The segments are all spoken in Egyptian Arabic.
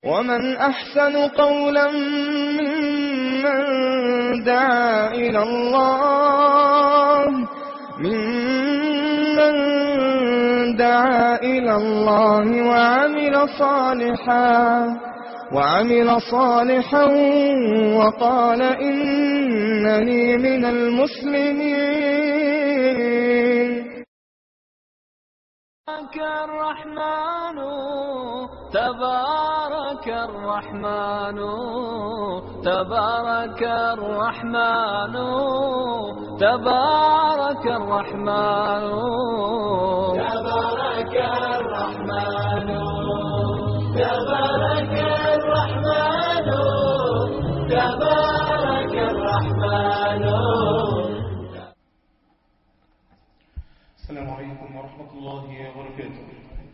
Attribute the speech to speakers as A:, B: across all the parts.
A: ومن أحسن قولا ممن دعا إلى الله ممن دعا إلى الله وعمل صالحا وعمل صالحا وقال إنني من المسلمين
B: تبارك الرحمن تبارك الرحمن تبارك الرحمن تبارك الرحمن تبارك الرحمن تبارك الرحمن تبارك الرحمن
C: السلام عليكم ورحمة الله وبركاته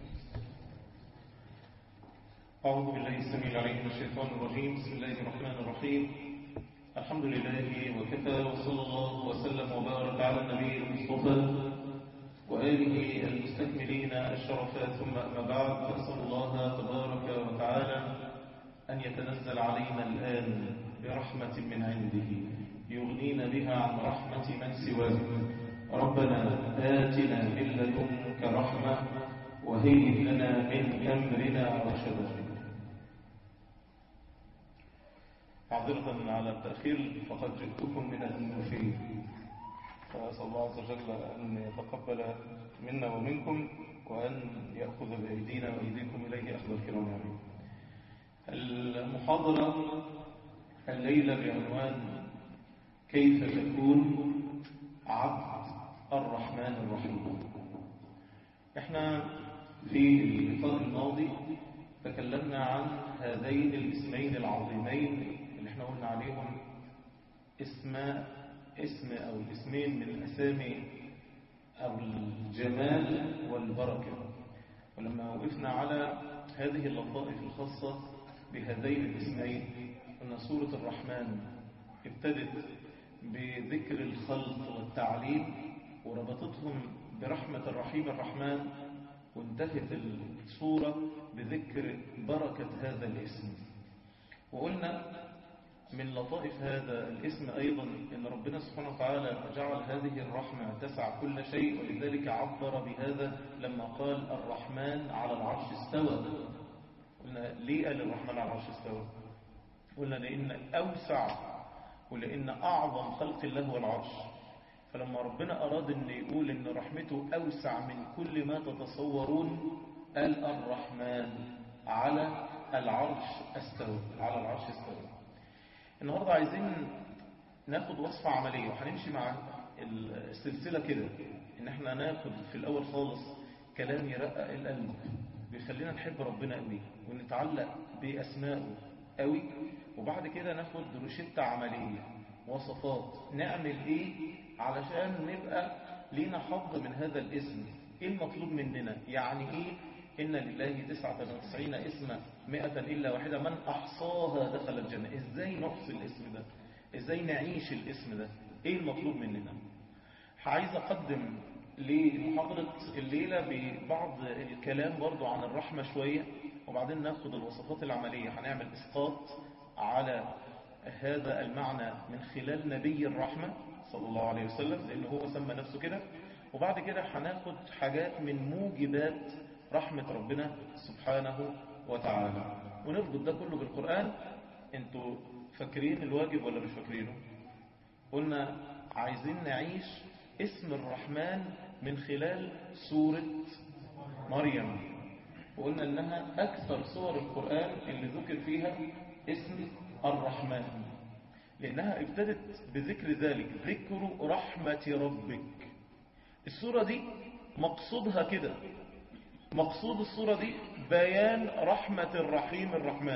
C: أعوذ بالله السميع العليم من الشيطان الرجيم بسم الله الرحمن الرحيم الحمد لله وكفى وصلى الله وسلم وبارك على النبي المصطفى وآله المستكملين الشرفات ثم أما بعد فأسأل الله تبارك وتعالى أن يتنزل علينا الآن برحمة من عنده يغنينا بها عن رحمة من سواه ربنا آتنا من لدنك رحمة وهيئ لنا من أمرنا رشدا معذرة على التأخير فقد جئتكم من المنوفين فأسأل الله عز وجل أن يتقبل منا ومنكم وأن يأخذ بأيدينا وأيديكم إليه أخذ الكرام آمين المحاضرة الليلة بعنوان كيف تكون عبد الرحمن الرحيم احنا في اللقاء الماضي تكلمنا عن هذين الاسمين العظيمين اللي احنا قلنا عليهم اسم اسم او الاسمين من اسامي او الجمال والبركة ولما وقفنا على هذه اللطائف الخاصة بهذين الاسمين ان سورة الرحمن ابتدت بذكر الخلق والتعليم وربطتهم برحمة الرحيم الرحمن وانتهت الصورة بذكر بركة هذا الاسم وقلنا من لطائف هذا الاسم أيضا أن ربنا سبحانه وتعالى جعل هذه الرحمة تسع كل شيء ولذلك عبر بهذا لما قال الرحمن على العرش استوى قلنا ليه قال الرحمن على العرش استوى قلنا لأن أوسع ولأن أعظم خلق الله هو العرش فلما ربنا أراد أن يقول أن رحمته أوسع من كل ما تتصورون قال الرحمن على العرش استوى على العرش استوى النهاردة عايزين ناخد وصفة عملية وهنمشي مع السلسلة كده ان احنا ناخد في الاول خالص كلام يرقق القلب بيخلينا نحب ربنا قوي ونتعلق بأسمائه قوي وبعد كده ناخد روشتة عملية وصفات نعمل ايه علشان نبقى لينا حظ من هذا الاسم ايه المطلوب مننا يعني ايه إن لله تسعة وتسعين اسما مئة إلا واحدة من أحصاها دخل الجنة إزاي نحصي الاسم ده إزاي نعيش الاسم ده إيه المطلوب مننا عايز أقدم لمحاضرة الليلة ببعض الكلام برضو عن الرحمة شوية وبعدين ناخد الوصفات العملية هنعمل إسقاط على هذا المعنى من خلال نبي الرحمة صلى الله عليه وسلم لأنه هو سمى نفسه كده وبعد كده هناخد حاجات من موجبات رحمة ربنا سبحانه وتعالى ونربط ده كله بالقرآن انتوا فاكرين الواجب ولا مش فاكرينه قلنا عايزين نعيش اسم الرحمن من خلال سورة مريم وقلنا انها اكثر سور القرآن اللي ذكر فيها اسم الرحمن لانها ابتدت بذكر ذلك ذكر رحمة ربك السورة دي مقصودها كده مقصود الصورة دي بيان رحمة الرحيم الرحمن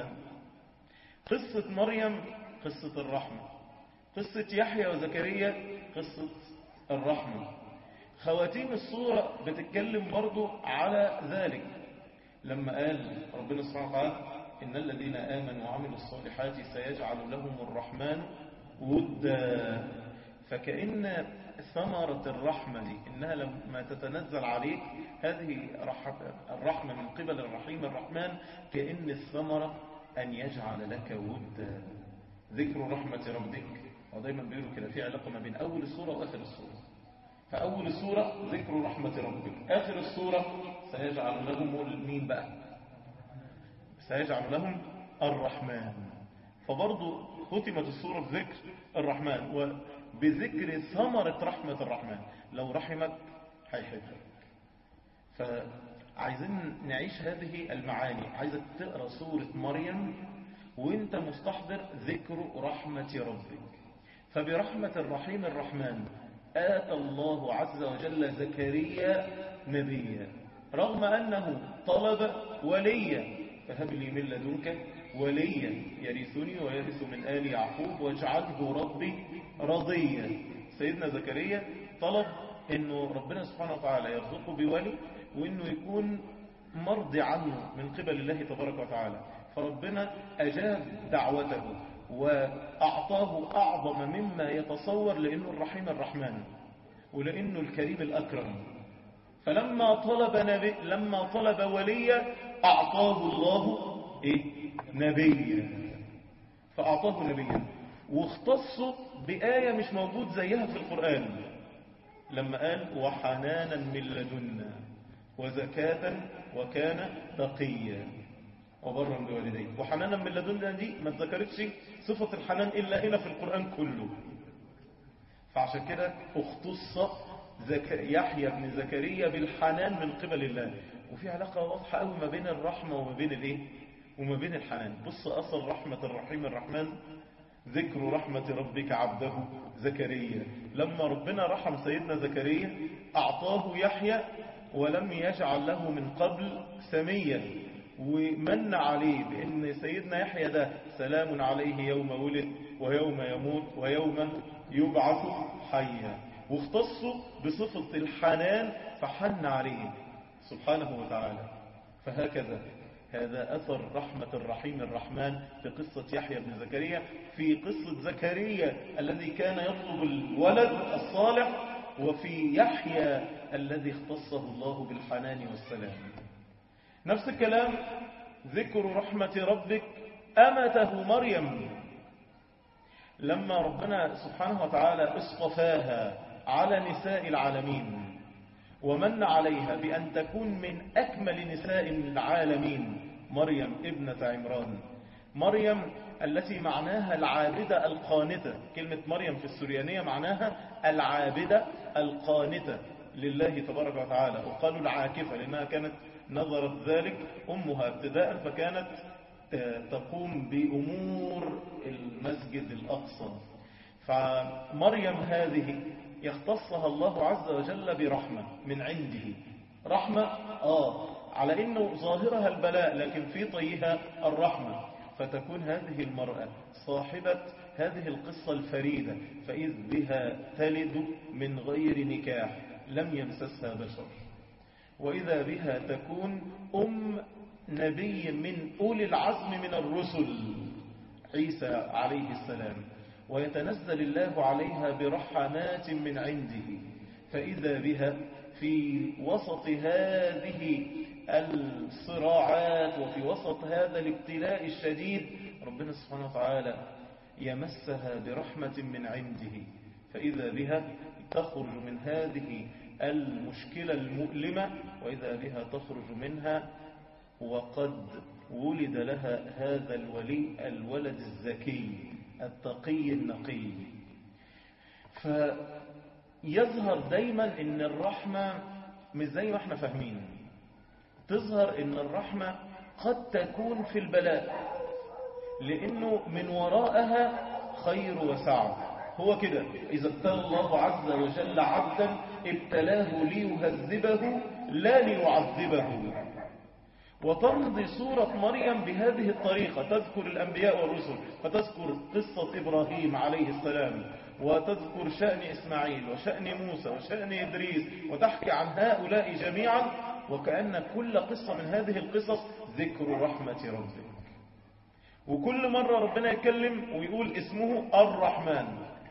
C: قصة مريم قصة الرحمة قصة يحيى وزكريا قصة الرحمة خواتيم الصورة بتتكلم برضو على ذلك لما قال ربنا سبحانه وتعالى إن الذين آمنوا وعملوا الصالحات سيجعل لهم الرحمن ودا فكأن ثمرة الرحمة دي إنها لما تتنزل عليك هذه الرحمة من قبل الرحيم الرحمن كأن الثمرة أن يجعل لك ودا ذكر رحمة ربك ودايما بيقولوا كده في علاقة ما بين أول السورة وآخر السورة فأول السورة ذكر رحمة ربك آخر السورة سيجعل لهم مين بقى سيجعل لهم الرحمن فبرضو ختمت السورة بذكر الرحمن وبذكر ثمرة رحمة الرحمن لو رحمك هيحبك فعايزين نعيش هذه المعاني عايزك تقرأ سورة مريم وانت مستحضر ذكر رحمة ربك فبرحمة الرحيم الرحمن آتى الله عز وجل زكريا نبيا رغم أنه طلب وليا فهب لي من لدنك وليا يرثني ويرث من آل يعقوب واجعله ربي رضيا سيدنا زكريا طلب انه ربنا سبحانه وتعالى يرزقه بولي وانه يكون مرضي عنه من قبل الله تبارك وتعالى فربنا أجاب دعوته وأعطاه أعظم مما يتصور لأنه الرحيم الرحمن ولأنه الكريم الأكرم فلما طلب نبي لما طلب وليا أعطاه الله إيه؟ نبيا فأعطاه نبيا واختصوا بآية مش موجود زيها في القرآن لما قال وحنانا من لدنا وزكاة وكان تقيا وبرا بوالديه وحنانا من لدنا دي ما ذكرتش صفة الحنان إلا هنا في القرآن كله فعشان كده اختص زك... يحيى بن زكريا بالحنان من قبل الله وفي علاقة واضحة قوي ما بين الرحمة وما بين الايه وما بين الحنان بص أصل رحمة الرحيم الرحمن ذكر رحمة ربك عبده زكريا لما ربنا رحم سيدنا زكريا أعطاه يحيى ولم يجعل له من قبل سميا ومن عليه بأن سيدنا يحيى ده سلام عليه يوم ولد ويوم يموت ويوم يبعث حيا واختصوا بصفة الحنان فحن عليه سبحانه وتعالى فهكذا هذا أثر رحمة الرحيم الرحمن في قصة يحيى بن زكريا في قصة زكريا الذي كان يطلب الولد الصالح وفي يحيى الذي اختصه الله بالحنان والسلام نفس الكلام ذكر رحمة ربك أمته مريم لما ربنا سبحانه وتعالى اصطفاها على نساء العالمين ومن عليها بأن تكون من أكمل نساء العالمين مريم ابنة عمران مريم التي معناها العابدة القانتة كلمة مريم في السريانية معناها العابدة القانتة لله تبارك وتعالى وقالوا العاكفة لأنها كانت نظرت ذلك أمها ابتداء فكانت تقوم بأمور المسجد الأقصى فمريم هذه يختصها الله عز وجل برحمة من عنده رحمة آه على إنه ظاهرها البلاء لكن في طيها الرحمة فتكون هذه المرأة صاحبة هذه القصة الفريدة فإذ بها تلد من غير نكاح لم يمسسها بشر وإذا بها تكون أم نبي من أولي العزم من الرسل عيسى عليه السلام ويتنزل الله عليها برحمات من عنده فإذا بها في وسط هذه الصراعات وفي وسط هذا الابتلاء الشديد ربنا سبحانه وتعالى يمسها برحمة من عنده فإذا بها تخرج من هذه المشكلة المؤلمة وإذا بها تخرج منها وقد ولد لها هذا الولي الولد الزكي التقي النقي فيظهر دايما ان الرحمة مش زي ما احنا فاهمين تظهر ان الرحمة قد تكون في البلاء لانه من وراءها خير وسعة هو كده إذا ابتلى الله عز وجل عبدا ابتلاه ليهذبه لا ليعذبه وتمضي سورة مريم بهذه الطريقة تذكر الأنبياء والرسل فتذكر قصة إبراهيم عليه السلام وتذكر شأن إسماعيل وشأن موسى وشأن إدريس وتحكي عن هؤلاء جميعا وكأن كل قصة من هذه القصص ذكر رحمة ربك وكل مرة ربنا يتكلم ويقول اسمه الرحمن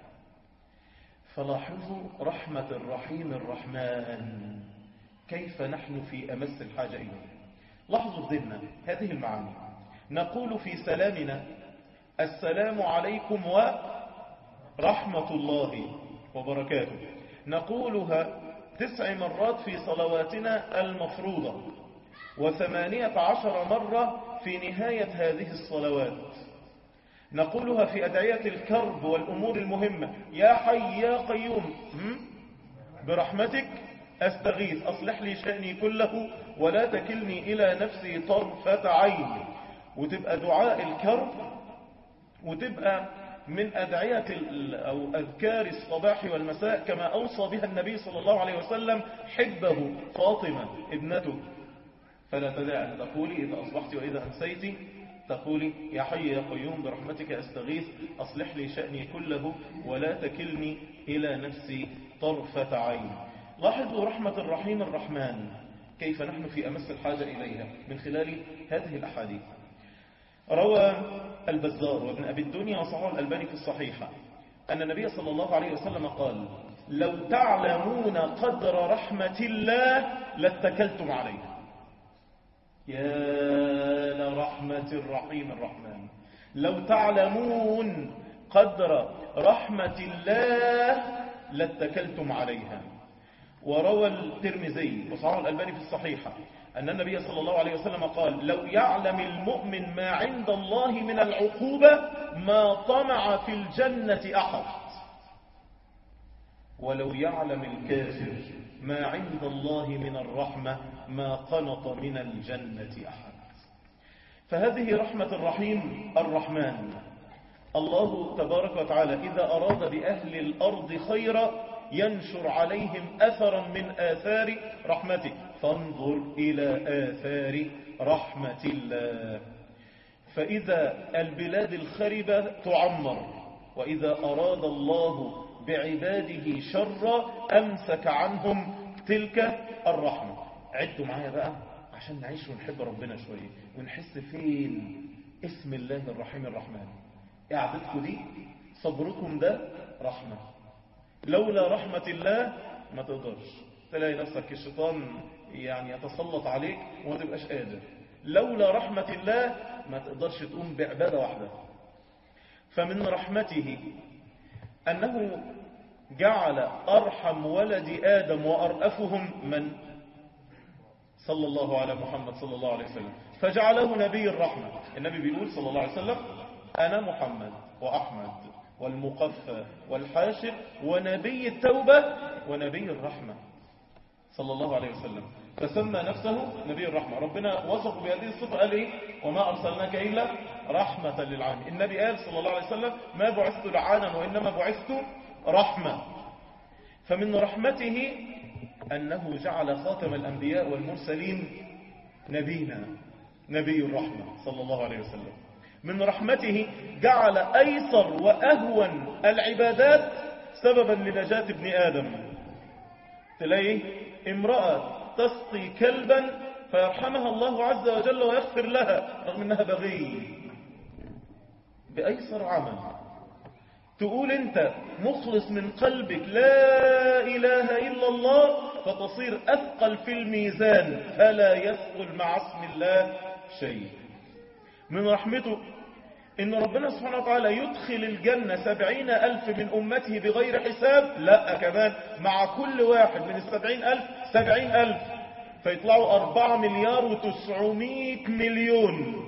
C: فلاحظوا رحمة الرحيم الرحمن كيف نحن في أمس الحاجة إليه لاحظوا في ذهننا هذه المعاني نقول في سلامنا السلام عليكم ورحمة الله وبركاته نقولها تسع مرات في صلواتنا المفروضة وثمانية عشر مرة في نهاية هذه الصلوات نقولها في أدعية الكرب والأمور المهمة يا حي يا قيوم هم؟ برحمتك أستغيث أصلح لي شأني كله ولا تكلني إلى نفسي طرفة عين وتبقى دعاء الكرب وتبقى من أدعية ال- أو أذكار الصباح والمساء كما أوصى بها النبي صلى الله عليه وسلم حبه فاطمة ابنته فلا تدع أن تقولي إذا أصبحت وإذا أمسيت تقولي يا حي يا قيوم برحمتك أستغيث أصلح لي شأني كله ولا تكلني إلى نفسي طرفة عين لاحظوا رحمة الرحيم الرحمن كيف نحن في أمس الحاجة إليها من خلال هذه الأحاديث روى البزار وابن أبي الدنيا وصححه الألباني في الصحيحة أن النبي صلى الله عليه وسلم قال لو تعلمون قدر رحمة الله لاتكلتم عليه يا لرحمة الرحيم الرحمن لو تعلمون قدر رحمة الله لاتكلتم عليها وروى الترمذي وصححه الألباني في الصحيحة أن النبي صلى الله عليه وسلم قال لو يعلم المؤمن ما عند الله من العقوبة ما طمع في الجنة أحد ولو يعلم الكافر ما عند الله من الرحمة ما قنط من الجنة أحد فهذه رحمة الرحيم الرحمن الله تبارك وتعالى إذا أراد بأهل الأرض خيرا ينشر عليهم أثرا من آثار رحمته فانظر إلى آثار رحمة الله فإذا البلاد الخربة تعمر وإذا أراد الله بعباده شرا أمسك عنهم تلك الرحمة عدوا معايا بقى عشان نعيش ونحب ربنا شوية ونحس فين اسم الله الرحيم الرحمن قعدتكم دي صبركم ده رحمة لولا رحمة الله ما تقدرش تلاقي نفسك الشيطان يعني يتسلط عليك وما تبقاش قادر لولا رحمة الله ما تقدرش تقوم بعبادة واحدة فمن رحمته أنه جعل أرحم ولد آدم وأرأفهم من صلى الله على محمد صلى الله عليه وسلم فجعله نبي الرحمة النبي بيقول صلى الله عليه وسلم أنا محمد وأحمد والمقفى والحاشر ونبي التوبة ونبي الرحمة صلى الله عليه وسلم فسمى نفسه نبي الرحمة ربنا وصف بهذه الصفة قال إيه وما أرسلناك إلا رحمة للعالمين النبي قال صلى الله عليه وسلم ما بعثت لعانا وإنما بعثت رحمة فمن رحمته أنه جعل خاتم الأنبياء والمرسلين نبينا نبي الرحمة صلى الله عليه وسلم من رحمته جعل أيسر وأهون العبادات سببا لنجاة ابن آدم تلاقي امرأة تسقي كلبا فيرحمها الله عز وجل ويغفر لها رغم انها بغي بأيسر عمل تقول انت مخلص من قلبك لا إله إلا الله فتصير أثقل في الميزان فلا يثقل مع اسم الله شيء من رحمته إن ربنا سبحانه وتعالى يدخل الجنة سبعين ألف من أمته بغير حساب لا كمان مع كل واحد من السبعين ألف سبعين ألف فيطلعوا أربعة مليار وتسعمائة مليون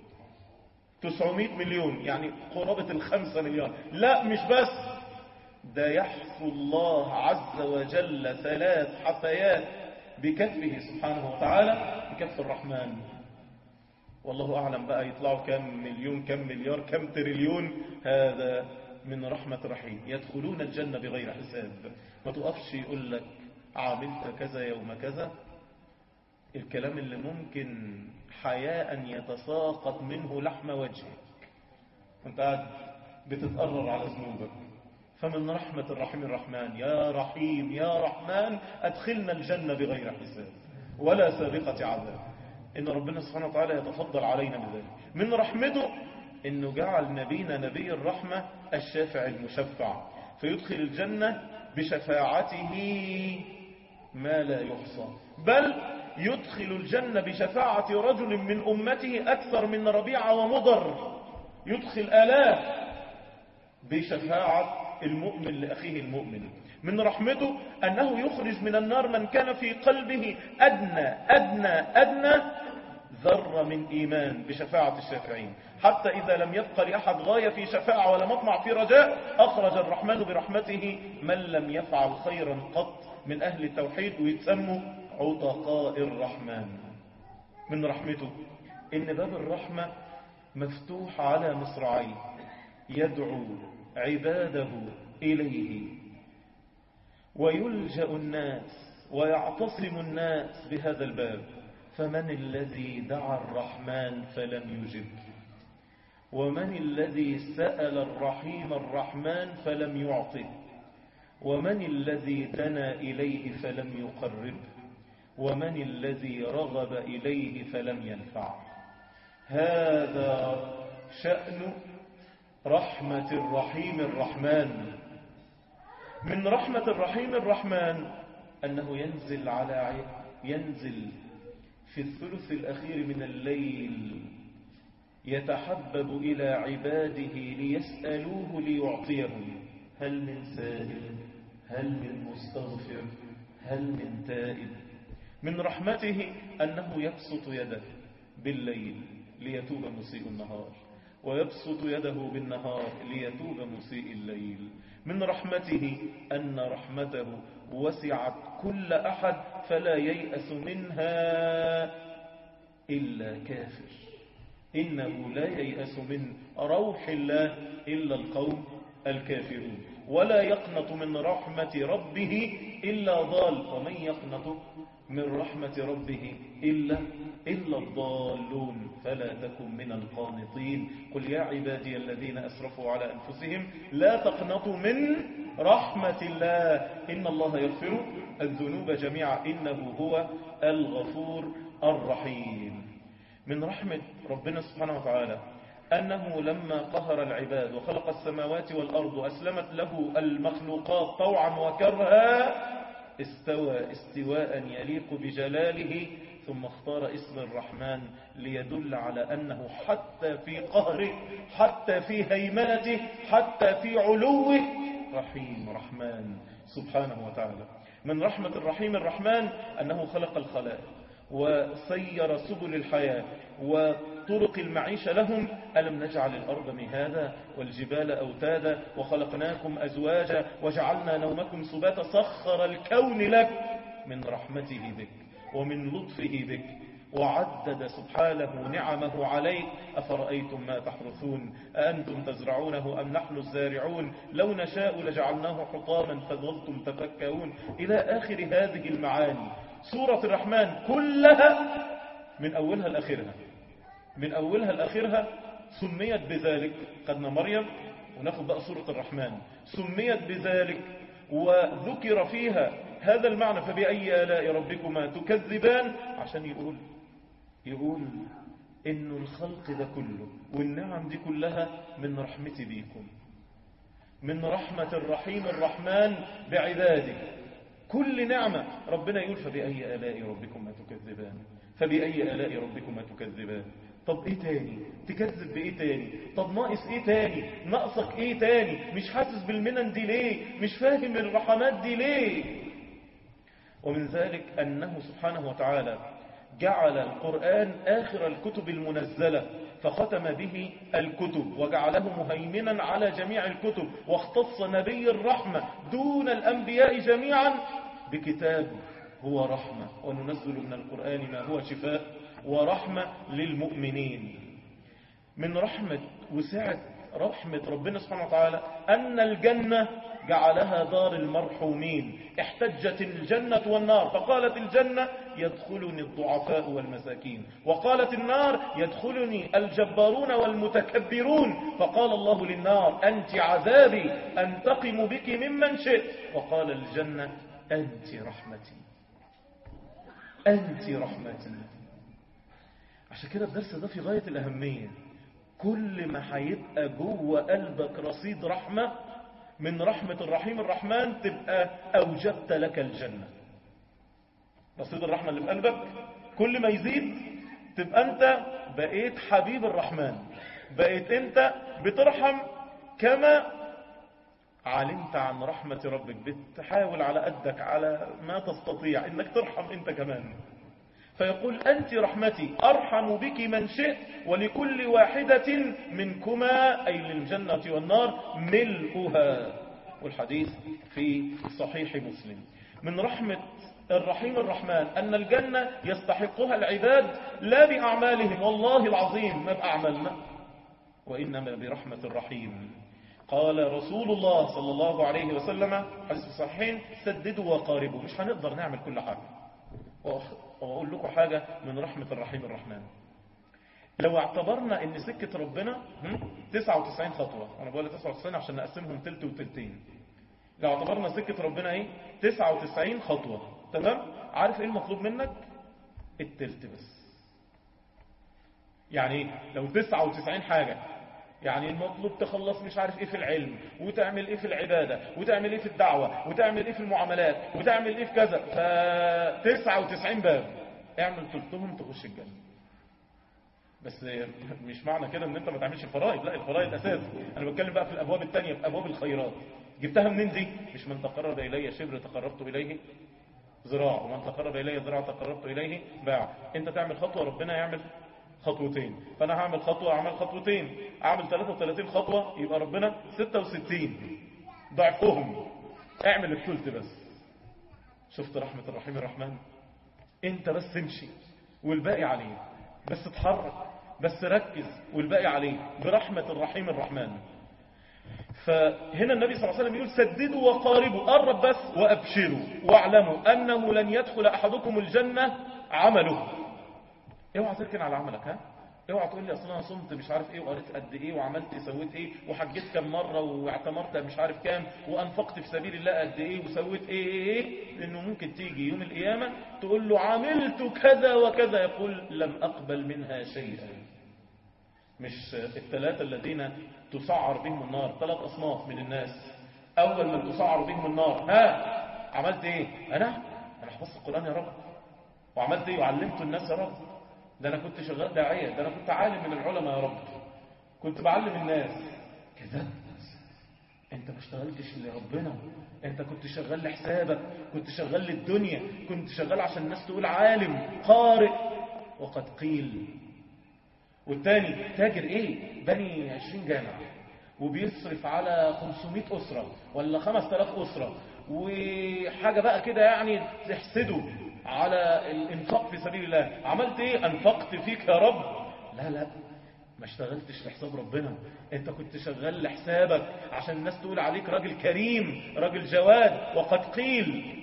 C: تسعمائة مليون يعني قرابة الخمسة مليار لا مش بس ده يحفو الله عز وجل ثلاث حفيات بكفه سبحانه وتعالى بكف الرحمن والله أعلم بقى يطلعوا كم مليون كم مليار كم تريليون هذا من رحمة رحيم يدخلون الجنة بغير حساب ما تقفش يقول لك عملت كذا يوم كذا الكلام اللي ممكن حياء يتساقط منه لحم وجهك وانت قاعد بتتقرر على ذنوبك فمن رحمة الرحيم الرحمن يا رحيم يا رحمن أدخلنا الجنة بغير حساب ولا سابقة عذاب إن ربنا سبحانه وتعالى يتفضل علينا بذلك من رحمته إنه جعل نبينا نبي الرحمة الشافع المشفع فيدخل الجنة بشفاعته ما لا يحصى بل يدخل الجنة بشفاعة رجل من أمته أكثر من ربيعة ومضر يدخل آلاف بشفاعة المؤمن لأخيه المؤمن من رحمته أنه يخرج من النار من كان في قلبه أدنى أدنى أدنى ذرة من إيمان بشفاعة الشافعين حتى إذا لم يبق لأحد غاية في شفاعة ولا مطمع في رجاء أخرج الرحمن برحمته من لم يفعل خيرا قط من أهل التوحيد ويتسموا عتقاء الرحمن من رحمته إن باب الرحمة مفتوح على مصراعيه يدعو عباده إليه ويلجأ الناس ويعتصم الناس بهذا الباب فمن الذي دعا الرحمن فلم يجب ومن الذي سأل الرحيم الرحمن فلم يعطه ومن الذي دنا إليه فلم يقرب ومن الذي رغب إليه فلم ينفع هذا شأن رحمة الرحيم الرحمن من رحمة الرحيم الرحمن أنه ينزل على ينزل في الثلث الأخير من الليل يتحبب إلى عباده ليسألوه ليعطيهم هل من سائل هل من مستغفر هل من تائب من رحمته أنه يبسط يده بالليل ليتوب مسيء النهار ويبسط يده بالنهار ليتوب مسيء الليل من رحمته أن رحمته وسعت كل أحد فلا ييأس منها إلا كافر إنه لا ييأس من روح الله إلا القوم الكافرون ولا يقنط من رحمة ربه إلا ضال ومن يقنط من رحمة ربه إلا إلا الضالون فلا تكن من القانطين قل يا عبادي الذين أسرفوا على أنفسهم لا تقنطوا من رحمة الله إن الله يغفر الذنوب جميعا إنه هو الغفور الرحيم من رحمة ربنا سبحانه وتعالى أنه لما قهر العباد وخلق السماوات والأرض أسلمت له المخلوقات طوعا وكرها استوى استواء يليق بجلاله ثم اختار اسم الرحمن ليدل على أنه حتى في قهره حتى في هيمنته حتى في علوه رحيم رحمن سبحانه وتعالى من رحمة الرحيم الرحمن أنه خلق الخلائق وسير سبل الحياة وطرق المعيشة لهم ألم نجعل الأرض مهادا والجبال أوتادا وخلقناكم أزواجا وجعلنا نومكم سباتا سخر الكون لك من رحمته بك ومن لطفه بك وعدد سبحانه نعمه عليك أفرأيتم ما تحرثون أأنتم تزرعونه أم نحن الزارعون لو نشاء لجعلناه حطاما فظلتم تفكهون إلى آخر هذه المعاني سورة الرحمن كلها من أولها لآخرها من أولها لآخرها سميت بذلك خدنا مريم وناخد بقى سورة الرحمن سميت بذلك وذكر فيها هذا المعنى فبأي آلاء ربكما تكذبان عشان يقول يقول إنه الخلق ده كله والنعم دي كلها من رحمتي بيكم من رحمة الرحيم الرحمن بعباده كل نعمة ربنا يقول فبأي آلاء ربكما تكذبان فبأي آلاء ربكما تكذبان طب ايه تاني تكذب بايه تاني طب ناقص ايه تاني ناقصك ايه تاني مش حاسس بالمنن دي ليه مش فاهم الرحمات دي ليه ومن ذلك أنه سبحانه وتعالى جعل القرآن آخر الكتب المنزلة فختم به الكتب وجعله مهيمنا على جميع الكتب واختص نبي الرحمة دون الأنبياء جميعا بكتاب هو رحمة وننزل من القرآن ما هو شفاء ورحمة للمؤمنين من رحمة وسعة رحمة ربنا سبحانه وتعالى أن الجنة جعلها دار المرحومين احتجت الجنة والنار فقالت الجنة يدخلني الضعفاء والمساكين وقالت النار يدخلني الجبارون والمتكبرون فقال الله للنار أنت عذابي أنتقم بك ممن شئت وقال الجنة أنت رحمتي أنت رحمتي عشان كده الدرس ده في غاية الأهمية كل ما هيبقى جوه قلبك رصيد رحمة من رحمة الرحيم الرحمن تبقى أوجبت لك الجنة رصيد الرحمة اللي في قلبك كل ما يزيد تبقى انت بقيت حبيب الرحمن بقيت انت بترحم كما علمت عن رحمة ربك بتحاول على قدك على ما تستطيع انك ترحم انت كمان فيقول أنت رحمتي أرحم بك من شئت ولكل واحدة منكما أي للجنة والنار ملؤها والحديث في صحيح مسلم من رحمة الرحيم الرحمن أن الجنة يستحقها العباد لا بأعمالهم والله العظيم ما بأعمالنا وإنما برحمة الرحيم قال رسول الله صلى الله عليه وسلم حديث الصحيحين سددوا وقاربوا مش هنقدر نعمل كل حاجة وأقول لكم حاجة من رحمة الرحيم الرحمن لو اعتبرنا ان سكة ربنا 99 خطوة انا بقول 99 عشان نقسمهم تلت وتلتين لو اعتبرنا سكة ربنا ايه 99 خطوة تمام عارف ايه المطلوب منك التلت بس يعني لو 99 حاجة يعني المطلوب تخلص مش عارف ايه في العلم وتعمل ايه في العبادة وتعمل ايه في الدعوة وتعمل ايه في المعاملات وتعمل ايه في كذا ف 99 باب اعمل تلتهم تخش الجنة بس مش معنى كده ان انت ما تعملش الفرائض لا الفرائض اساس انا بتكلم بقى في الابواب التانية في ابواب الخيرات جبتها منين دي مش من تقرب الي شبر تقربت اليه ذراع ومن تقرب الي ذراع تقربت اليه باع انت تعمل خطوة ربنا يعمل خطوتين فانا هعمل خطوة اعمل خطوتين اعمل 33 خطوة يبقى ربنا 66 ضعفهم اعمل الثلث بس شفت رحمة الرحيم الرحمن انت بس امشي والباقي عليه بس اتحرك بس ركز والباقي عليه برحمة الرحيم الرحمن فهنا النبي صلى الله عليه وسلم يقول سددوا وقاربوا قرب بس وأبشروا واعلموا أنه لن يدخل أحدكم الجنة عمله اوعى تركن على عملك ها اوعى تقول لي اصل انا صمت مش عارف ايه وقريت قد ايه وعملت سويت ايه وحجيت كام مره واعتمرت مش عارف كام وانفقت في سبيل الله قد ايه وسويت ايه ايه ايه لانه ممكن تيجي يوم القيامه تقول له عملت كذا وكذا يقول لم اقبل منها شيئا مش الثلاثه الذين تسعر بهم النار ثلاث اصناف من الناس اول من تسعر بهم النار ها عملت ايه انا انا حفظت القران يا رب وعملت ايه وعلمت الناس يا رب ده انا كنت شغال داعية ده انا كنت عالم من العلماء يا رب كنت بعلم الناس كذا انت ما اشتغلتش لربنا انت كنت شغال لحسابك كنت شغال للدنيا كنت شغال عشان الناس تقول عالم قارئ وقد قيل والتاني تاجر ايه بني 20 جامع وبيصرف على 500 أسرة ولا 5000 أسرة وحاجة بقى كده يعني تحسده على الانفاق في سبيل الله عملت ايه انفقت فيك يا رب لا لا ما اشتغلتش لحساب ربنا انت كنت شغال لحسابك عشان الناس تقول عليك راجل كريم راجل جواد وقد قيل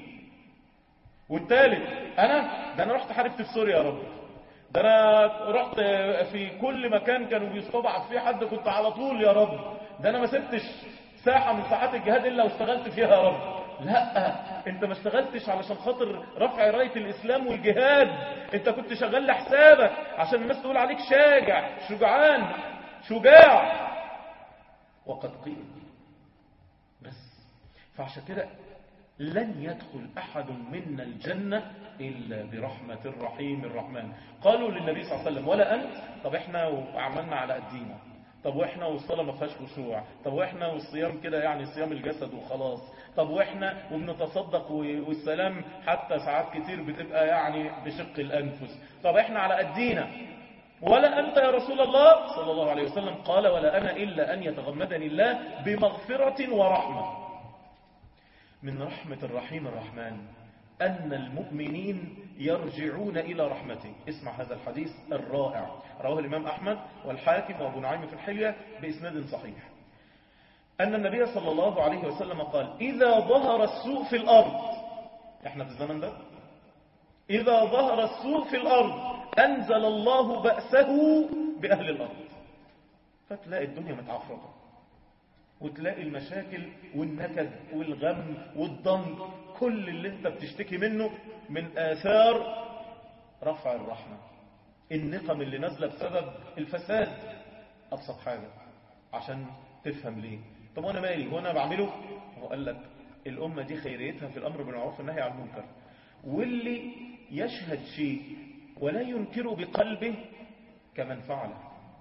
C: والثالث انا ده انا رحت حاربت في سوريا يا رب ده انا رحت في كل مكان كانوا بيستضعف فيه حد كنت على طول يا رب ده انا ما سبتش ساعة من ساعات الجهاد الا واشتغلت فيها يا رب لا انت ما اشتغلتش علشان خاطر رفع راية الاسلام والجهاد انت كنت شغال لحسابك عشان الناس تقول عليك شاجع شجعان شجاع وقد قيل بس فعشان كده لن يدخل أحد منا الجنة إلا برحمة الرحيم الرحمن قالوا للنبي صلى الله عليه وسلم ولا أنت طب احنا وعملنا على قدينا طب واحنا والصلاة ما فيهاش خشوع طب واحنا والصيام كده يعني صيام الجسد وخلاص طب واحنا وبنتصدق والسلام حتى ساعات كتير بتبقى يعني بشق الأنفس طب احنا على قدينا ولا أنت يا رسول الله صلى الله عليه وسلم قال ولا أنا إلا أن يتغمدني الله بمغفرة ورحمة من رحمة الرحيم الرحمن أن المؤمنين يرجعون إلى رحمته اسمع هذا الحديث الرائع رواه الإمام أحمد والحاكم وأبو نعيم في الحلية بإسناد صحيح أن النبي صلى الله عليه وسلم قال إذا ظهر السوء في الأرض إحنا في الزمن ده إذا ظهر السوء في الأرض أنزل الله بأسه بأهل الأرض فتلاقي الدنيا متعفرطة وتلاقي المشاكل والنكد والغم والضنك كل اللي انت بتشتكي منه من آثار رفع الرحمة النقم اللي نازلة بسبب الفساد أبسط حاجة عشان تفهم ليه طب وانا مالي هو انا بعمله هو قال لك الأمة دي خيريتها في الأمر بالمعروف والنهي عن المنكر واللي يشهد شيء ولا ينكر بقلبه كمن فعله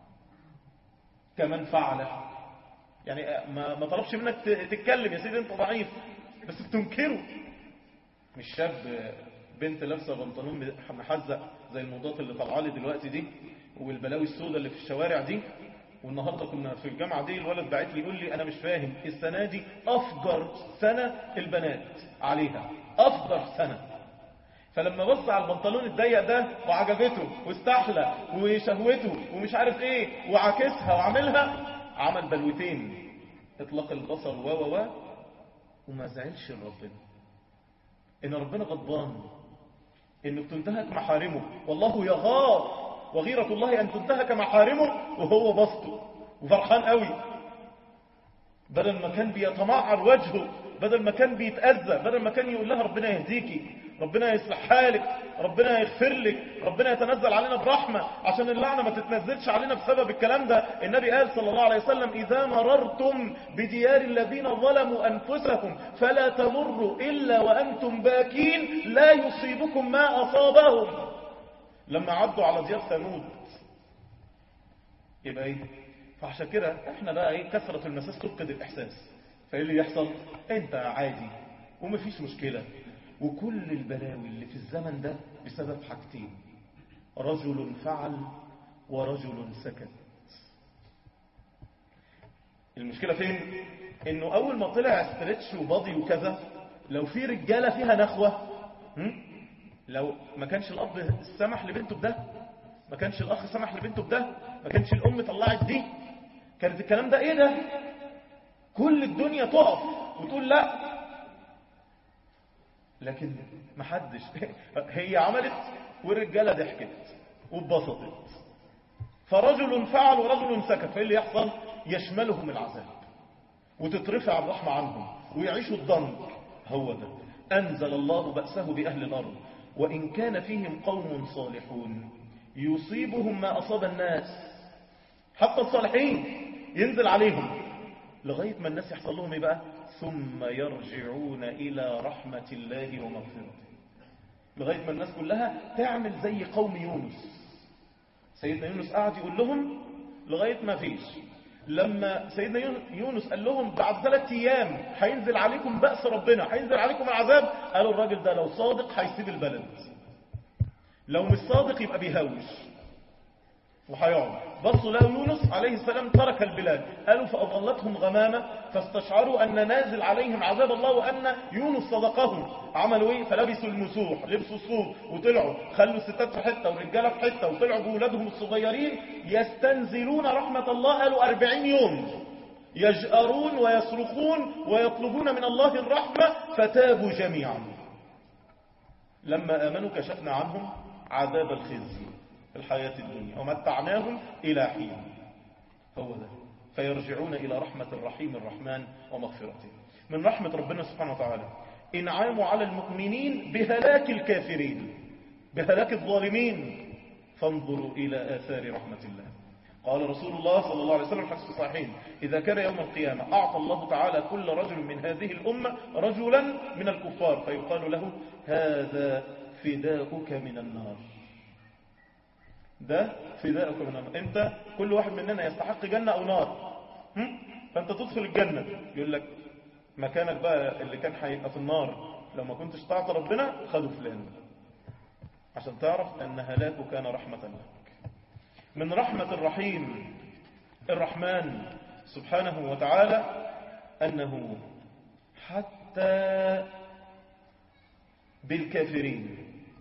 C: كمن فعله يعني ما, ما طلبش منك ت- تتكلم يا سيدي انت ضعيف بس بتنكره مش شاب بنت لابسه بنطلون محزق زي الموضات اللي طالعه لي دلوقتي دي والبلاوي السوداء اللي في الشوارع دي والنهارده كنا في الجامعه دي الولد باعت لي يقول لي انا مش فاهم السنه دي افجر سنه البنات عليها افجر سنه فلما بص على البنطلون الضيق ده وعجبته واستحلى وشهوته ومش عارف ايه وعاكسها وعاملها عمل بلوتين اطلاق البصر و و و وما زعلش لربنا ان ربنا غضبان انك تنتهك محارمه والله يغار وغيرة الله ان تنتهك محارمه وهو بسطه وفرحان قوي بدل ما كان بيتمعر وجهه بدل ما كان بيتأذى بدل ما كان يقول لها ربنا يهديكي ربنا يصلح حالك ربنا يغفر لك ربنا يتنزل علينا برحمة عشان اللعنة ما تتنزلش علينا بسبب الكلام ده النبي قال صلى الله عليه وسلم إذا مررتم بديار الذين ظلموا أنفسهم فلا تمروا إلا وأنتم باكين لا يصيبكم ما أصابهم لما عدوا على ديار ثمود يبقى ايه فعشان كده احنا بقى ايه كثرة المساس تفقد الاحساس فايه اللي يحصل انت عادي ومفيش مشكلة وكل البلاوي اللي في الزمن ده بسبب حاجتين رجل فعل ورجل سكت المشكلة فين انه اول ما طلع استرتش وباضي وكذا لو في رجالة فيها نخوة هم؟ لو ما كانش الاب سمح لبنته بده ما كانش الاخ سمح لبنته بده ما كانش الام طلعت دي كانت الكلام ده ايه ده كل الدنيا تقف وتقول لا لكن ما حدش هي عملت والرجاله ضحكت واتبسطت فرجل فعل ورجل سكت فايه اللي يحصل يشملهم العذاب وتترفع الرحمه عنهم ويعيشوا الضنك هو ده انزل الله باسه باهل الارض وان كان فيهم قوم صالحون يصيبهم ما اصاب الناس حتى الصالحين ينزل عليهم لغايه ما الناس يحصل لهم ايه بقى ثم يرجعون الى رحمه الله ومغفرته لغايه ما الناس كلها تعمل زي قوم يونس سيدنا يونس قعد يقول لهم لغايه ما فيش لما سيدنا يونس قال لهم بعد ثلاث ايام هينزل عليكم بأس ربنا هينزل عليكم العذاب قالوا الراجل ده لو صادق هيسيب البلد لو مش صادق يبقى بيهوش وهيقعد بصوا لقوا يونس عليه السلام ترك البلاد قالوا فأضلتهم غمامة فاستشعروا أن نازل عليهم عذاب الله وأن يونس صدقهم عملوا ايه فلبسوا المسوح لبسوا الصوف وطلعوا خلوا الستات في حتة والرجالة في حتة وطلعوا بولادهم الصغيرين يستنزلون رحمة الله قالوا أربعين يوم يجأرون ويصرخون ويطلبون من الله الرحمة فتابوا جميعا لما آمنوا كشفنا عنهم عذاب الخزي في الحياة الدنيا ومتعناهم إلى حين هو ده فيرجعون إلى رحمة الرحيم الرحمن ومغفرته من رحمة ربنا سبحانه وتعالى إنعام على المؤمنين بهلاك الكافرين بهلاك الظالمين فانظروا إلى آثار رحمة الله قال رسول الله صلى الله عليه وسلم حديث صحيحين إذا كان يوم القيامة أعطى الله تعالى كل رجل من هذه الأمة رجلا من الكفار فيقال له هذا فداؤك من النار ده فداءك من النار انت كل واحد مننا يستحق جنة او نار هم؟ فانت تدخل الجنة يقول لك مكانك بقى اللي كان هيبقى في النار لو ما كنتش تعطى ربنا خدوا فلان عشان تعرف ان هلاكه كان رحمة لك من رحمة الرحيم الرحمن سبحانه وتعالى انه حتى بالكافرين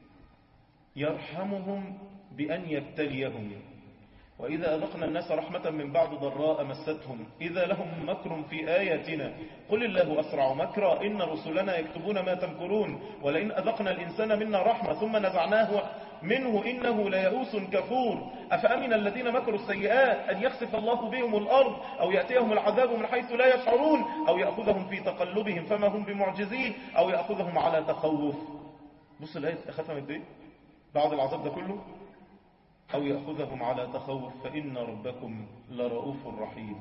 C: يرحمهم بأن يبتليهم وإذا أذقنا الناس رحمة من بعد ضراء مستهم إذا لهم مكر في آياتنا قل الله أسرع مكرا إن رسلنا يكتبون ما تمكرون ولئن أذقنا الإنسان منا رحمة ثم نزعناه منه إنه ليئوس كفور أفأمن الذين مكروا السيئات أن يخسف الله بهم الأرض أو يأتيهم العذاب من حيث لا يشعرون أو يأخذهم في تقلبهم فما هم بمعجزين أو يأخذهم على تخوف بص الآية ختمت بإيه بعد العذاب ده كله أو يأخذهم على تخوف فإن ربكم لرؤوف رحيم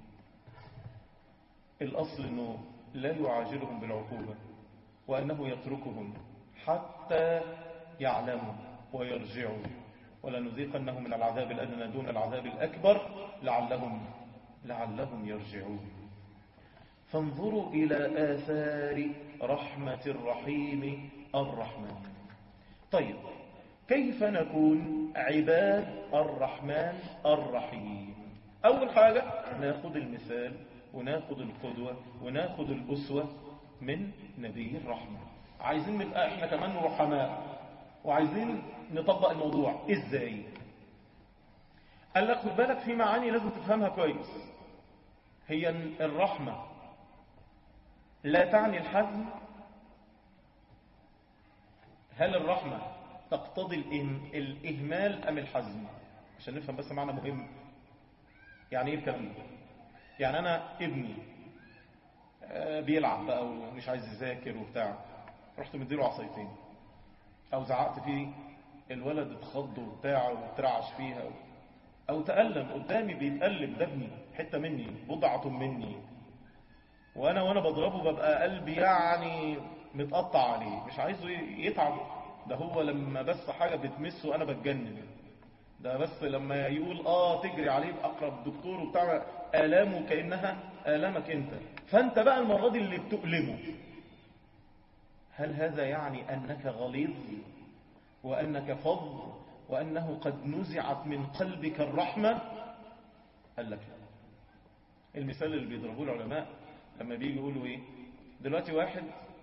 C: الأصل أنه لا يعاجلهم بالعقوبة وأنه يتركهم حتى يعلموا ويرجعوا ولنذيقنهم من العذاب الأدنى دون العذاب الأكبر لعلهم لعلهم يرجعون فانظروا إلى آثار رحمة الرحيم الرحمن طيب كيف نكون عباد الرحمن الرحيم أول حاجة ناخد المثال وناخد القدوة وناخد الأسوة من نبي الرحمة عايزين نبقى احنا كمان رحماء وعايزين نطبق الموضوع ازاي قال لك خد بالك في معاني لازم تفهمها كويس هي الرحمة لا تعني الحزم هل الرحمة تقتضي الإهم- الإهمال أم الحزم عشان نفهم بس معنى مهم يعني ايه الكلام ده يعني انا ابني آه، بيلعب بقى ومش عايز يذاكر وبتاع رحت مديله عصايتين او زعقت فيه الولد اتخض وبتاع وترعش فيها او تألم قدامي بيتألم ده ابني حتة مني بضعة مني وانا وانا بضربه ببقى قلبي يعني متقطع عليه مش عايزه يتعب ده هو لما بس حاجة بتمسه انا بتجنن ده بس لما يقول اه تجري عليه بأقرب دكتور وبتاع آلامه كأنها آلامك انت فانت بقى المرة دي اللي بتؤلمه هل هذا يعني أنك غليظ وأنك فظ وأنه قد نزعت من قلبك الرحمة قال لك لا المثال اللي بيضربوه العلماء لما بيجي يقولوا ايه دلوقتي واحد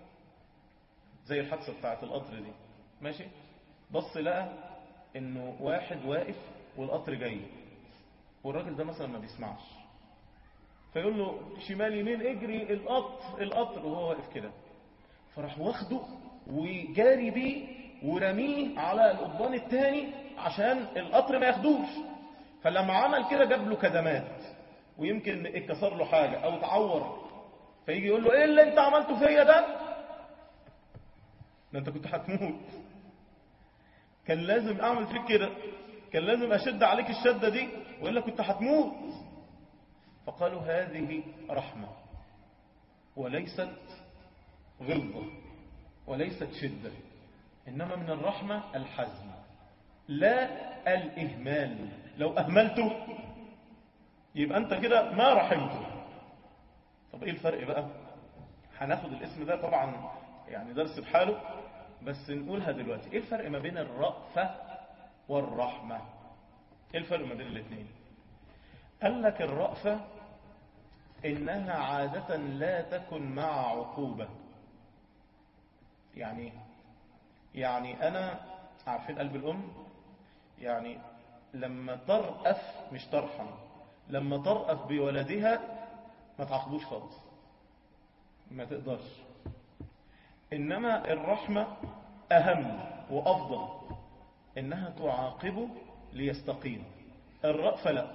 C: زي الحادثة بتاعت القطر دي ماشي بص لقى انه واحد واقف والقطر جاي والراجل ده مثلا ما بيسمعش فيقول له شمال يمين اجري القطر القطر وهو واقف كده فراح واخده وجاري بيه ورميه على القضبان التاني عشان القطر ما ياخدوش فلما عمل كده جاب له كدمات ويمكن اتكسر له حاجة او تعور فيجي يقول له ايه اللي انت عملته فيا ده ده انت كنت هتموت كان لازم اعمل فيك كده كان لازم اشد عليك الشدة دي وإلا كنت هتموت فقالوا هذه رحمة وليست غلظة وليست شدة إنما من الرحمة الحزم لا الإهمال لو أهملته يبقى أنت كده ما رحمته طب إيه الفرق بقى هناخد الاسم ده طبعا يعني درس بحاله بس نقولها دلوقتي ايه الفرق ما بين الرأفة والرحمة ايه الفرق ما بين الاثنين قال لك الرأفة انها عادة لا تكن مع عقوبة يعني يعني انا عارفين قلب الام يعني لما ترأف مش ترحم لما ترأف بولدها ما تعاقبوش خالص ما تقدرش إنما الرحمة أهم وأفضل إنها تعاقبه ليستقيم الرأفة لا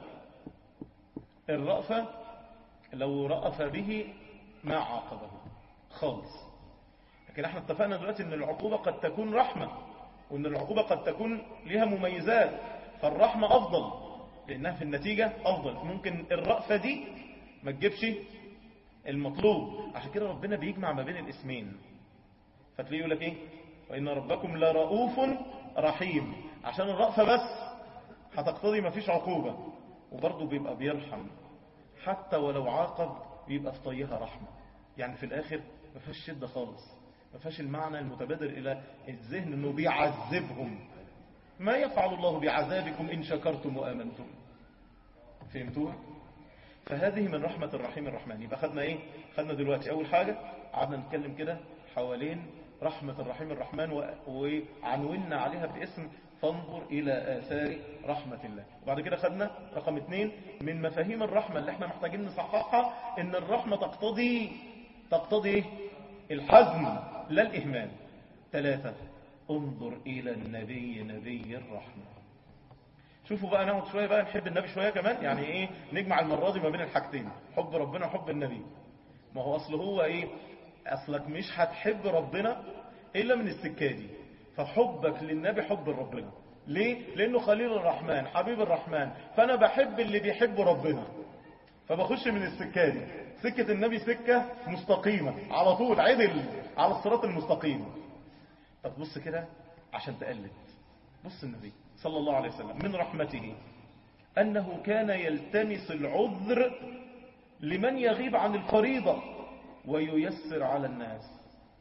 C: الرأفة لو رأف به ما عاقبه خالص لكن احنا اتفقنا دلوقتي ان العقوبة قد تكون رحمة وان العقوبة قد تكون لها مميزات فالرحمة افضل لانها في النتيجة افضل ممكن الرأفة دي ما تجيبش المطلوب عشان كده ربنا بيجمع ما بين الاسمين فتلاقيه يقول لك ايه وان ربكم لرؤوف رحيم عشان الرأفة بس هتقتضي ما فيش عقوبة وبرضه بيبقى بيرحم حتى ولو عاقب بيبقى في طيها رحمة يعني في الاخر ما فيهاش شدة خالص ما فيهاش المعنى المتبادر الى الذهن انه بيعذبهم ما يفعل الله بعذابكم ان شكرتم وامنتم فهمتوها فهذه من رحمة الرحيم الرحمن يبقى خدنا ايه خدنا دلوقتي اول حاجة قعدنا نتكلم كده حوالين رحمة الرحيم الرحمن و- وعنونا عليها باسم فانظر الى اثار رحمة الله وبعد كده خدنا رقم اثنين من مفاهيم الرحمة اللي احنا محتاجين نصححها ان الرحمة تقتضي تقتضي إيه؟ الحزم لا الاهمال ثلاثة انظر الى النبي نبي الرحمة شوفوا بقى نقعد شوية بقى نحب النبي شوية كمان يعني ايه نجمع المرة دي ما بين الحاجتين حب ربنا وحب النبي ما هو اصل هو ايه اصلك مش هتحب ربنا الا من السكة دي فحبك للنبي حب ربنا ليه لانه خليل الرحمن حبيب الرحمن فانا بحب اللي بيحب ربنا فبخش من السكة دي سكة النبي سكة مستقيمة على طول عدل على الصراط المستقيم طب بص كده عشان تقلد بص النبي صلى الله عليه وسلم من رحمته أنه كان يلتمس العذر لمن يغيب عن الفريضة وييسر على الناس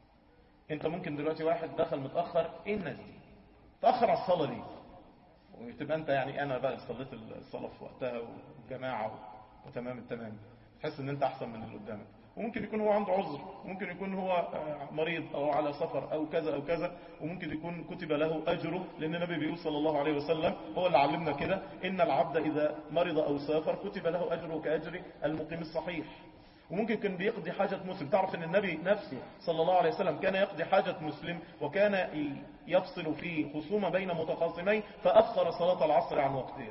C: انت ممكن دلوقتي واحد دخل متأخر ايه الناس دي تأخر على الصلاة دي وتبقى انت يعني انا بقى صليت الصلاة في وقتها والجماعة وتمام التمام تحس ان انت احسن من اللي قدامك وممكن يكون هو عنده عذر وممكن يكون هو مريض او على سفر او كذا او كذا وممكن يكون كتب له اجره لان النبي بيقول صلى الله عليه وسلم هو اللي علمنا كده ان العبد اذا مرض او سافر كتب له اجره كاجر المقيم الصحيح وممكن كان بيقضي حاجة مسلم تعرف ان النبي نفسه صلى الله عليه وسلم كان يقضي حاجة مسلم وكان يفصل في خصومة بين متخاصمين فأخر صلاة العصر عن وقتها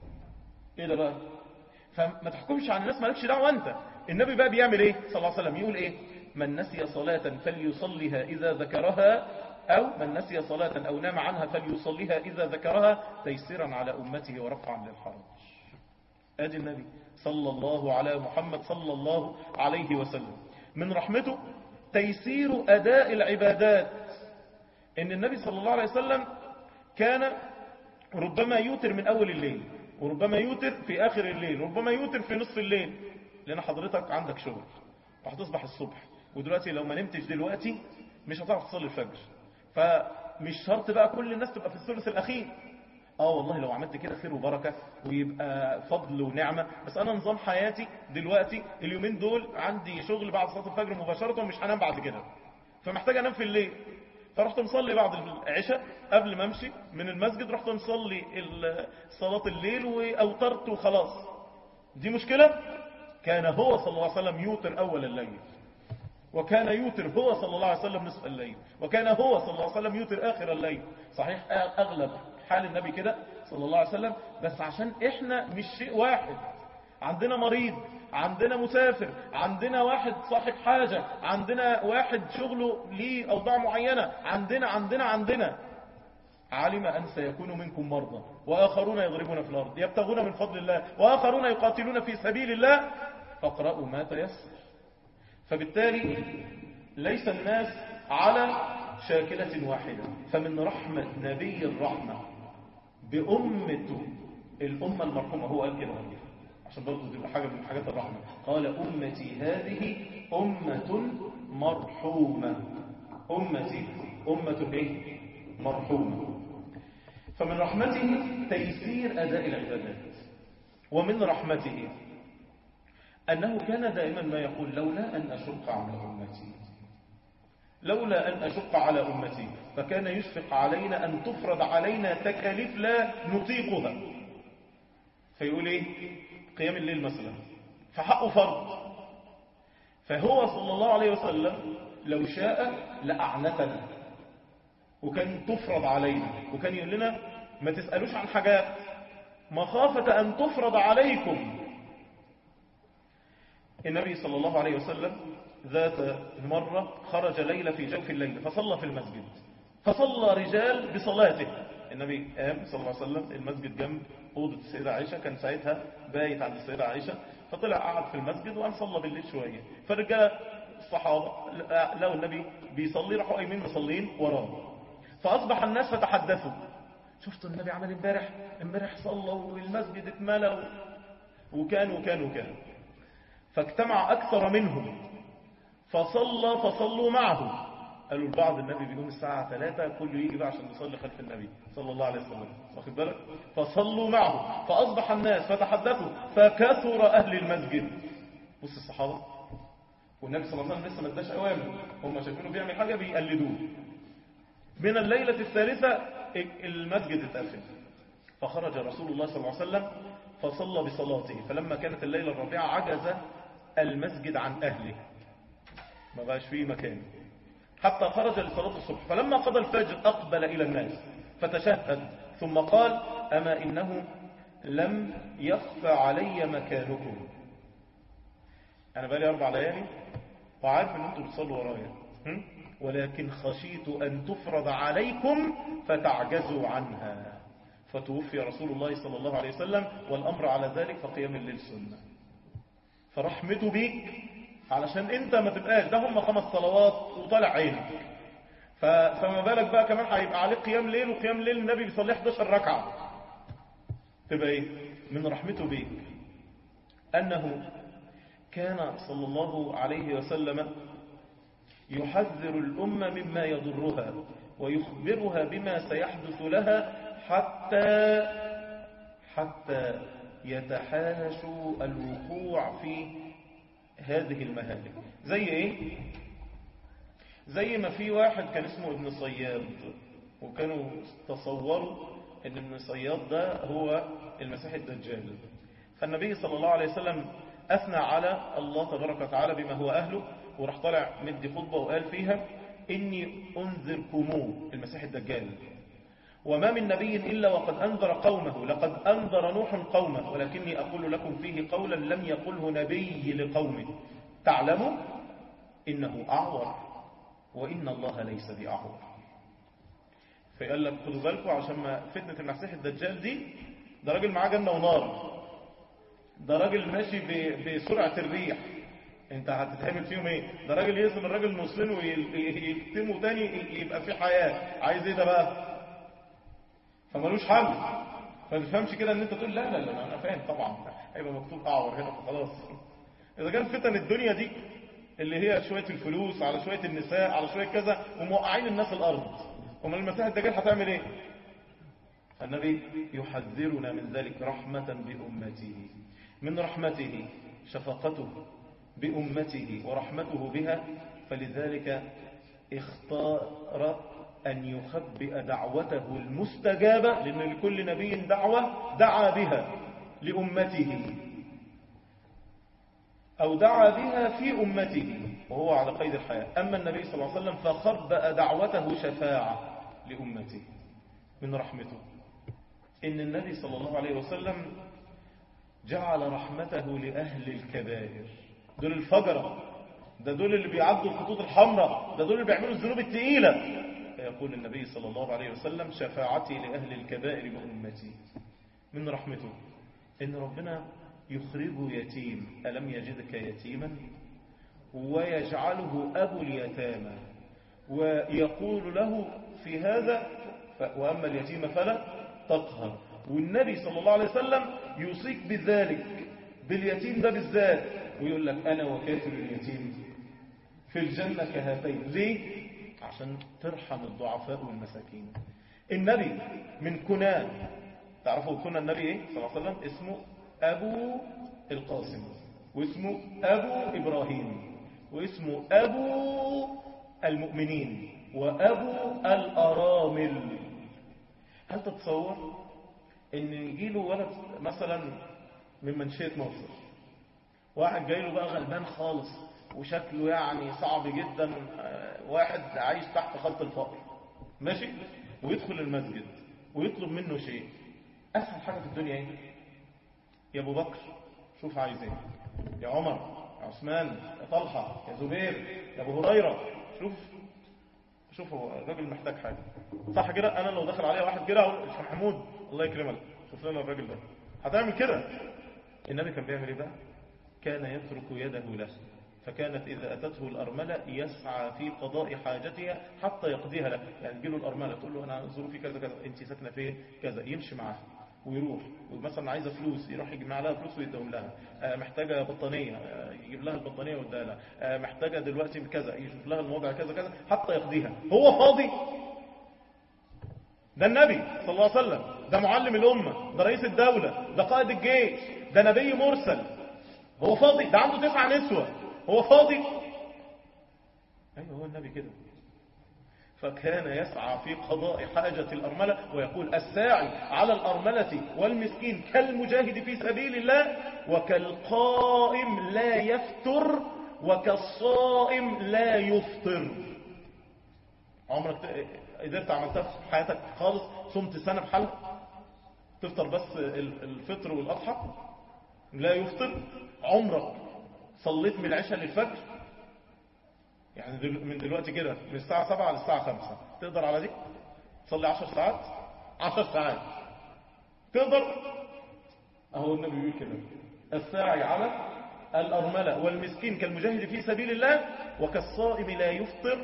C: ايه ده بقى فما تحكمش عن الناس مالكش دعوة انت النبي بقى بيعمل ايه صلى الله عليه وسلم يقول ايه من نسي صلاة فليصليها إذا ذكرها أو من نسي صلاة أو نام عنها فليصليها إذا ذكرها تيسيرا على أمته ورفعا للحرج ادي النبي صلى الله على محمد صلى الله عليه وسلم من رحمته تيسير أداء العبادات إن النبي صلى الله عليه وسلم كان ربما يوتر من أول الليل وربما يوتر في آخر الليل وربما يوتر في نصف الليل لأن حضرتك عندك شغل وهتصبح الصبح ودلوقتي لو ما نمتش دلوقتي مش هتعرف تصلي الفجر فمش شرط بقى كل الناس تبقى في الثلث الأخير اه والله لو عملت كده خير وبركة ويبقى فضل ونعمة بس انا نظام حياتي دلوقتي اليومين دول عندي شغل بعد صلاة الفجر مباشرة ومش هنام بعد كده فمحتاج انام في الليل فرحت مصلي بعد العشاء قبل ما امشي من المسجد رحت مصلي صلاة الليل واوترت وخلاص دي مشكلة كان هو صلى الله عليه وسلم يوتر اول الليل وكان يوتر هو صلى الله عليه وسلم نصف الليل وكان هو صلى الله عليه وسلم يوتر آخر الليل صحيح أغلب حال النبي كده صلى الله عليه وسلم بس عشان إحنا مش شيء واحد عندنا مريض عندنا مسافر عندنا واحد صاحب حاجة عندنا واحد شغله ليه أوضاع معينة عندنا عندنا عندنا علم أن سيكون منكم مرضى وآخرون يضربون في الأرض يبتغون من فضل الله وآخرون يقاتلون في سبيل الله فاقرأوا ما تيسر فبالتالي ليس الناس على شاكلة واحدة فمن رحمة نبي الرحمة بأمته الأمة المرحومة هو قال كده عشان برضه تبقى حاجة من حاجات الرحمة قال أمتي هذه أمة مرحومة أمتي أمة إيه؟ مرحومة فمن رحمته تيسير أداء العبادات ومن رحمته أنه كان دائما ما يقول لولا أن أشق على أمتي لولا أن أشق على أمتي فكان يشفق علينا أن تفرض علينا تكاليف لا نطيقها فيقول إيه قيام الليل مثلا فحقه فرض فهو صلى الله عليه وسلم لو شاء لأعنتنا وكان تفرض علينا وكان يقول لنا ما تسألوش عن حاجات مخافة أن تفرض عليكم النبي صلى الله عليه وسلم ذات مرة خرج ليلة في جوف الليل فصلى في المسجد فصلى رجال بصلاته النبي قام صلى الله عليه وسلم المسجد جنب أوضة السيدة عائشة كان ساعتها بايت عند السيدة عائشة فطلع قعد في المسجد وقام صلى بالليل شوية فرجال الصحابة لو النبي بيصلي راحوا قايمين مصلين وراه فأصبح الناس فتحدثوا شفتوا النبي عمل امبارح امبارح صلى والمسجد اتملى وكان وكان وكان فاجتمع أكثر منهم فصلى فصلوا معه قالوا البعض النبي بيقوم الساعة 3 كله يجي بقى عشان يصلي خلف النبي صلى الله عليه وسلم واخد بالك فصلوا معه فأصبح الناس فتحدثوا فكثر أهل المسجد بص الصحابة والنبي صلى الله عليه وسلم لسه ما اداش اوامر هم شايفينه بيعمل حاجة بيقلدوه من الليلة الثالثة المسجد اتقفل فخرج رسول الله صلى الله عليه وسلم فصلى بصلاته فلما كانت الليلة الرابعة عجز المسجد عن أهله ما بقاش فيه مكان حتى خرج لصلاة الصبح فلما قضى الفجر أقبل إلى الناس فتشهد ثم قال أما إنه لم يخفى علي مكانكم أنا بقالي أربع ليالي وعارف أن أنتم بتصلوا ورايا ولكن خشيت أن تفرض عليكم فتعجزوا عنها فتوفي رسول الله صلى الله عليه وسلم والأمر على ذلك فقيام الليل سنة فرحمته بيك علشان انت ما تبقاش ده هم خمس صلوات وطلع عينك ف- فما بالك بقى كمان هيبقى عليه قيام ليل وقيام ليل النبي بيصلي 11 ركعة تبقى ايه من رحمته بيك أنه كان صلى الله عليه وسلم يحذر الأمة مما يضرها ويخبرها بما سيحدث لها حتى حتى يتحاشوا الوقوع في هذه المهالك زي ايه زي ما في واحد كان اسمه ابن صياد وكانوا تصوروا ان ابن صياد ده هو المسيح الدجال فالنبي صلى الله عليه وسلم أثنى على الله تبارك وتعالى بما هو أهله وراح طالع مدي خطبة وقال فيها إني أنذركموه المسيح الدجال وما من نبي إلا وقد أنذر قومه لقد أنذر نوح قومه ولكني أقول لكم فيه قولا لم يقله نبي لقومه تعلموا إنه أعور وإن الله ليس بأعور فقال لك خدوا بالكم عشان ما فتنة المسيح الدجال دي ده راجل معاه جنة ونار ده راجل ماشي ب- بسرعة الريح انت هتتعمل فيهم ايه ده راجل يقسم الراجل المسلم ويكتمه تاني يبقى في حياة عايز ايه ده بقى فمالوش حل فما تفهمش كده ان انت تقول لا لا لا انا فاهم طبعا هيبقى مكتوب اعور هنا فخلاص اذا كان فتن الدنيا دي اللي هي شوية الفلوس على شوية النساء على شوية كذا وموقعين الناس الارض امال المسيح الدجال هتعمل ايه النبي يحذرنا من ذلك رحمة بأمته من رحمته شفقته بأمته ورحمته بها فلذلك اختار أن يخبئ دعوته المستجابة لأن لكل نبي دعوة دعا بها لأمته أو دعا بها في أمته وهو على قيد الحياة أما النبي صلى الله عليه وسلم فخبأ دعوته شفاعة لأمته من رحمته إن النبي صلى الله عليه وسلم جعل رحمته لأهل الكبائر دول الفجرة ده دول اللي بيعدوا الخطوط الحمراء ده دول اللي بيعملوا الذنوب التقيلة يقول النبي صلى الله عليه وسلم شفاعتي لأهل الكبائر بأمتي من رحمته إن ربنا يخرج يتيم ألم يجدك يتيما ويجعله أبو اليتامى ويقول له في هذا ف- وأما اليتيم فلا تقهر والنبي صلى الله عليه وسلم يوصيك بذلك باليتيم ده بالذات ويقول لك أنا وكافر اليتيم في الجنة كهاتين ليه؟ عشان ترحم الضعفاء والمساكين النبي من كنان تعرفوا كنا النبي ايه صلى الله عليه وسلم اسمه أبو القاسم واسمه أبو إبراهيم واسمه أبو المؤمنين وأبو الأرامل هل تتصور ان يجيله ولد مثلا من منشية مصر واحد جاي له بقى غلبان خالص وشكله يعني صعب جدا آه، واحد عايش تحت خط الفقر ماشي ويدخل المسجد ويطلب منه شيء اسهل حاجة في الدنيا ايه يا ابو بكر شوف عايز ايه يا عمر يا عثمان يا طلحة يا زبير يا ابو هريرة شوف شوف هو الراجل محتاج حاجة صح كده انا لو دخل عليا واحد كده اقول يا محمود الله يكرمك شوف لنا الراجل ده هتعمل كده النبي كان بيعمل ايه بقى كان يترك يده له فكانت إذا أتته الأرملة يسعى في قضاء حاجتها حتى يقضيها له يعني تجيله الأرملة تقول له أنا ظروفي كذا كذا أنت ساكنة فين كذا يمشي معاها ويروح ومثلا عايزة فلوس يروح يجمع لها فلوس ويدهم لها آه، محتاجة بطانية آه، يجيب لها البطانية ويديها لها آه، محتاجة دلوقتي كذا يشوف لها الموضع كذا كذا حتى يقضيها هو فاضي ده النبي صلى الله عليه وسلم ده معلم الأمة ده رئيس الدولة ده قائد الجيش ده نبي مرسل هو فاضي ده عنده تسع نسوة هو فاضي أيوه هو النبي كده فكان يسعى في قضاء حاجة الأرملة ويقول الساعي على الأرملة والمسكين كالمجاهد في سبيل الله وكالقائم لا يفتر وكالصائم لا يفطر عمرك ت- قدرت عملتها في حياتك خالص صمت سنة بحالها تفطر بس ال- الفطر والأضحى لا يفطر عمرك صليت من العشاء للفجر يعني دل- من دلوقتي كده من الساعة 7 للساعة 5 تقدر على دي تصلي 10 ساعات 10 ساعات تقدر اهو النبي بيقول كده الساعي على الأرملة والمسكين كالمجاهد في سبيل الله وكالصائم لا يفطر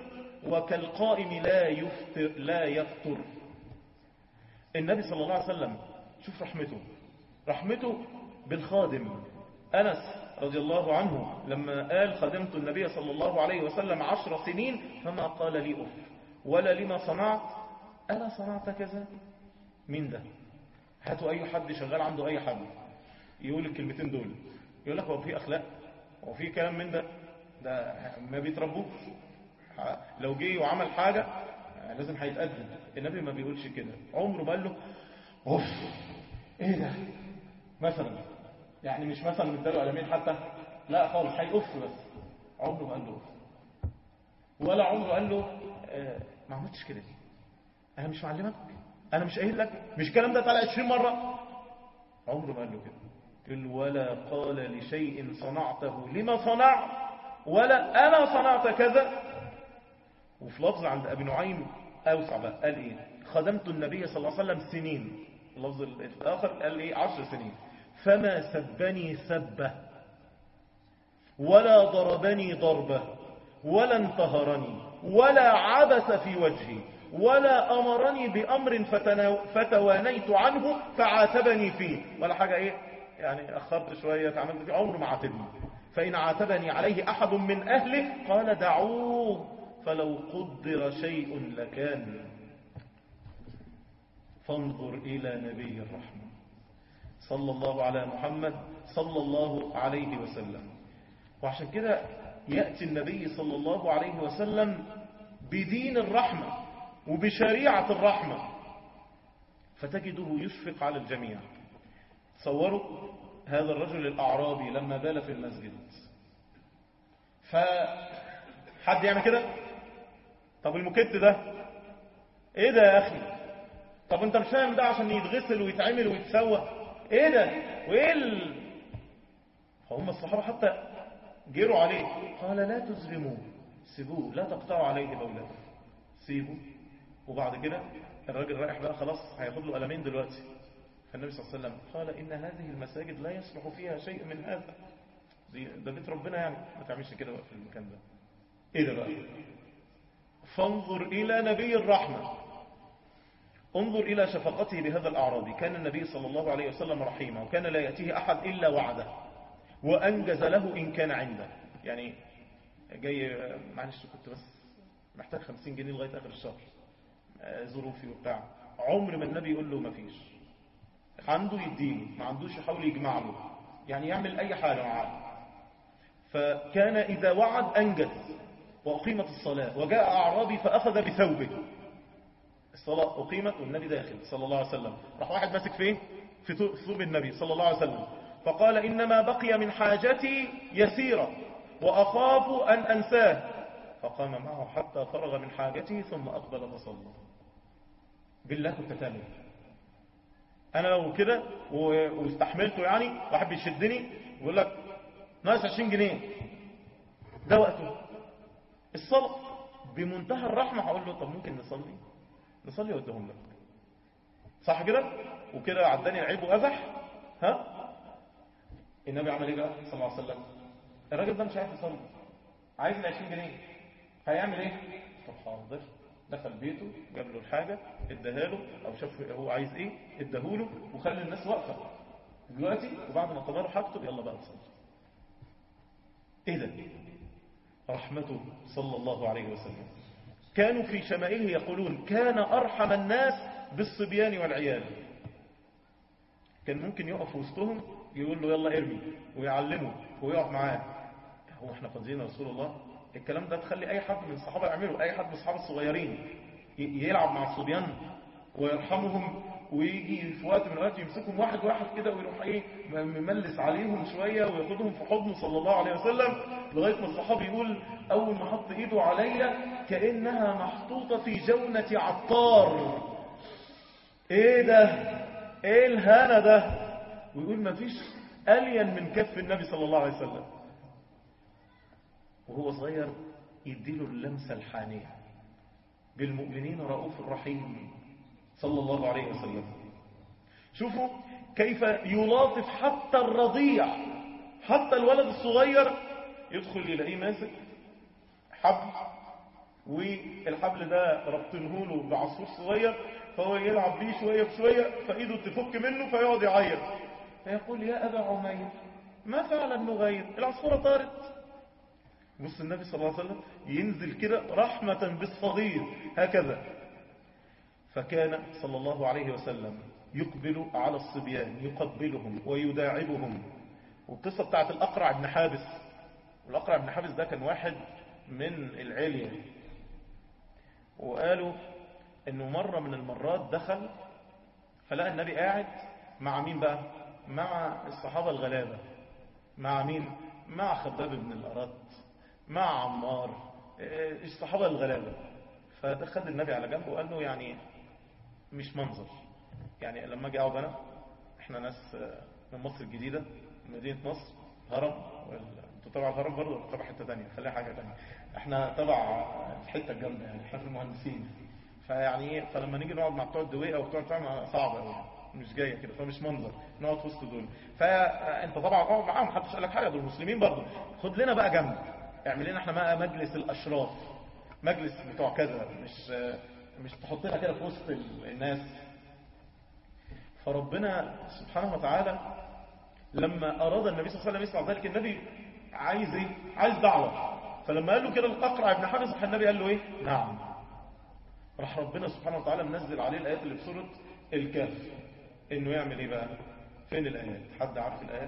C: وكالقائم لا يفطر لا يفطر النبي صلى الله عليه وسلم شوف رحمته رحمته بالخادم أنس رضي الله عنه لما قال خدمت النبي صلى الله عليه وسلم عشر سنين فما قال لي أف ولا لما صنعت ألا صنعت كذا مين ده هاتوا أي حد شغال عنده أي حد يقول الكلمتين دول يقول لك هو في أخلاق هو في كلام من ده ده ما بيتربوش لو جه وعمل حاجة لازم هيتقدم النبي ما بيقولش كده عمره ما قال له اوف ايه ده مثلا يعني مش مثلا مداله قلمين حتى لا خالص هيقف بس عمره ما قال له اوف ولا عمره قال له آه ما عملتش كده ليه انا مش معلمك انا مش قايل لك مش الكلام ده طلع 20 مره عمره ما قال له كده قال ولا قال لشيء صنعته لما صنعت ولا انا صنعت كذا وفي لفظ عند ابي نعيم اوسع بقى قال ايه خدمت النبي صلى الله عليه وسلم سنين اللفظ الاخر قال ايه عشر سنين فما سبني سبه ولا ضربني ضربه ولا انتهرني ولا عبس في وجهي ولا أمرني بأمر فتوانيت عنه فعاتبني فيه ولا حاجة إيه يعني أخرت شوية تعملت فيه عمر ما عاتبني فإن عاتبني عليه أحد من أهله قال دعوه فلو قدر شيء لكان فانظر إلى نبي الرحمة صلى الله على محمد صلى الله عليه وسلم وعشان كده يأتي النبي صلى الله عليه وسلم بدين الرحمة وبشريعة الرحمة فتجده يشفق على الجميع تصوروا هذا الرجل الأعرابي لما بال في المسجد فحد يعمل كده طب المكت ده ايه ده يا اخي طب انت مش فاهم ده عشان يتغسل ويتعمل ويتسوى ايه ده وايه ال... فهم الصحابة حتى جيروا عليه قال لا تزرموه سيبوه لا تقطعوا عليه بولته سيبوه وبعد كده الراجل رايح بقى خلاص هياخد له قلمين دلوقتي فالنبي صلى الله عليه وسلم قال إن هذه المساجد لا يصلح فيها شيء من هذا ده بيت ربنا يعني ما تعملش كده في المكان ده ايه ده بقى فانظر إلى نبي الرحمة انظر إلى شفقته بهذا الأعرابي كان النبي صلى الله عليه وسلم رحيما وكان لا يأتيه أحد إلا وعده وأنجز له إن كان عنده يعني جاي معلش كنت بس محتاج خمسين جنيه لغاية آخر الشهر ظروفي وبتاع عمر ما النبي يقول له ما فيش عنده يديله ما عندوش يحاول يجمع له يعني يعمل أي حاجة معاه فكان إذا وعد أنجز وأقيمت الصلاة وجاء أعرابي فأخذ بثوبه الصلاة أقيمت والنبي داخل صلى الله عليه وسلم راح واحد ماسك فيه في ثوب النبي صلى الله عليه وسلم فقال إنما بقي من حاجتي يسيرة وأخاف أن أنساه فقام معه حتى فرغ من حاجته ثم أقبل فصلى بالله كنت تعمل أنا لو كده واستحملته يعني واحد بيشدني ويقول لك ناقص 20 جنيه ده وقته الصلاة بمنتهى الرحمة هقول له طب ممكن نصلي نصلي وادهم لك صح كده وكده عداني العيب وأزح ها النبي عمل ايه بقى صلى الله عليه وسلم الراجل ده مش عايز يصلي عايز ال 20 جنيه هيعمل ايه طب حاضر دخل بيته جاب له الحاجة اداها له او شاف هو عايز ايه اداهوله وخلي الناس واقفة دلوقتي وبعد ما قضى له حاجته يلا بقى نصلي ايه ده رحمته صلى الله عليه وسلم كانوا في شمائله يقولون كان أرحم الناس بالصبيان والعيال كان ممكن يقف وسطهم يقول له يلا ارمي ويعلمه ويقف معاه هو احنا فاضيين يا رسول الله الكلام ده تخلي اي حد من الصحابة يعمله اي حد من الصحابة الصغيرين يلعب مع الصبيان ويرحمهم ويجي في وقت من الوقت يمسكهم واحد واحد كده ويروح ايه مملس عليهم شوية وياخدهم في حضنه صلى الله عليه وسلم لغاية ما الصحابي يقول اول ما حط ايده عليا كأنها محطوطة في جونة عطار ايه ده ايه الهنا ده ويقول ما فيش ألين من كف النبي صلى الله عليه وسلم وهو صغير يديله اللمسة الحانية بالمؤمنين رؤوف رحيم صلى الله عليه وسلم شوفوا كيف يلاطف حتى الرضيع حتى الولد الصغير يدخل يلاقيه ماسك حبل والحبل ده ربطنه له بعصفور صغير فهو يلعب بيه شوية بشوية فإيده تفك منه فيقعد يعيط فيقول يا أبا عمير ما فعل النغير العصفورة طارت بص النبي صلى الله عليه وسلم ينزل كده رحمة بالصغير هكذا فكان صلى الله عليه وسلم يقبل على الصبيان يقبلهم ويداعبهم والقصة بتاعت الأقرع بن حابس والأقرع بن حابس ده كان واحد من العليا وقالوا انه مرة من المرات دخل فلقى النبي قاعد مع مين بقى مع الصحابة الغلابة مع مين مع خباب بن الأرط مع عمار الصحابة الغلابة فدخل النبي على جنبه وقال له يعني مش منظر يعني لما اجي اقعد انا احنا ناس من مصر الجديدة من مدينة نصر هرم انتوا تبع الهرم برضه ولا تبع حتة تانية خليها حاجة تانية احنا تبع الحتة الجامدة يعني احنا في المهندسين فيعني فلما نيجي نقعد مع بتوع الدويقة وبتوع بتاع صعب قوي مش جاية كده فمش منظر نقعد في وسط دول فانت طبعا اقعد معاهم محدش قال لك حاجة دول مسلمين برضه خد لنا بقى جنب اعمل لنا احنا بقى مجلس الاشراف مجلس بتوع كذا مش مش تحطنا كده في وسط الناس فربنا سبحانه وتعالى لما أراد النبي صلى الله عليه وسلم يسمع ذلك النبي عايز ايه عايز دعوة فلما قال له كده الأقرع ابن حابس راح النبي قال له ايه نعم راح ربنا سبحانه وتعالى منزل عليه الآيات اللي في سورة الكهف انه يعمل ايه بقى فين الآيات حد عارف الآيات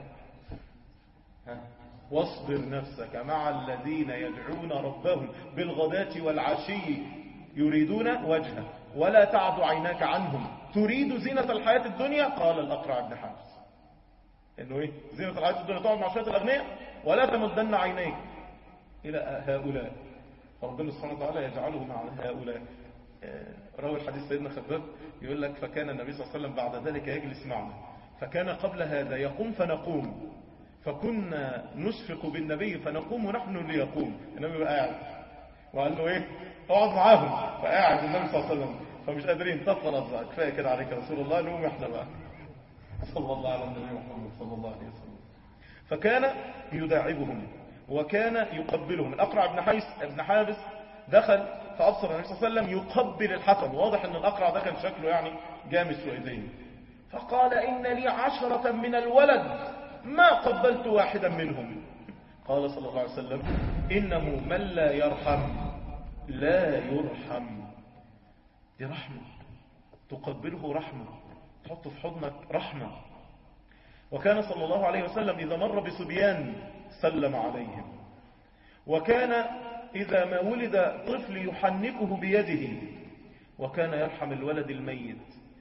C: ها واصبر نفسك مع الذين يدعون ربهم بالغداة والعشي يريدون وجهه ولا تعد عيناك عنهم تريد زينة الحياة الدنيا قال الأقرع بن حابس انه ايه زينة الحياة الدنيا تقعد مع شوية الأغنياء ولا تمدن عينيك إلى هؤلاء فربنا سبحانه وتعالى يجعله مع هؤلاء روى الحديث سيدنا خباب يقول لك فكان النبي صلى الله عليه وسلم بعد ذلك يجلس معنا فكان قبل هذا يقوم فنقوم فكنا نشفق بالنبي فنقوم نحن ليقوم النبي بقى قاعد وقال له ايه اقعد معاهم فقاعد النبي صلى الله عليه وسلم فمش قادرين طب خلاص بقى كفايه كده عليك يا رسول الله نقوم احنا بقى صلى الله على النبي محمد صلى الله عليه وسلم فكان يداعبهم وكان يقبلهم الأقرع بن حيس ابن حابس دخل فأبصر النبي صلى الله عليه وسلم يقبل الحكم واضح أن الأقرع ده كان شكله يعني جامس وإيدين فقال إن لي عشرة من الولد ما قبلت واحدا منهم قال صلى الله عليه وسلم إنه من لا يرحم لا يرحم دي رحمة تقبله رحمة تحطه في حضنك رحمة وكان صلى الله عليه وسلم إذا مر بصبيان سلم عليهم وكان إذا ما ولد طفل يحنكه بيده وكان يرحم الولد الميت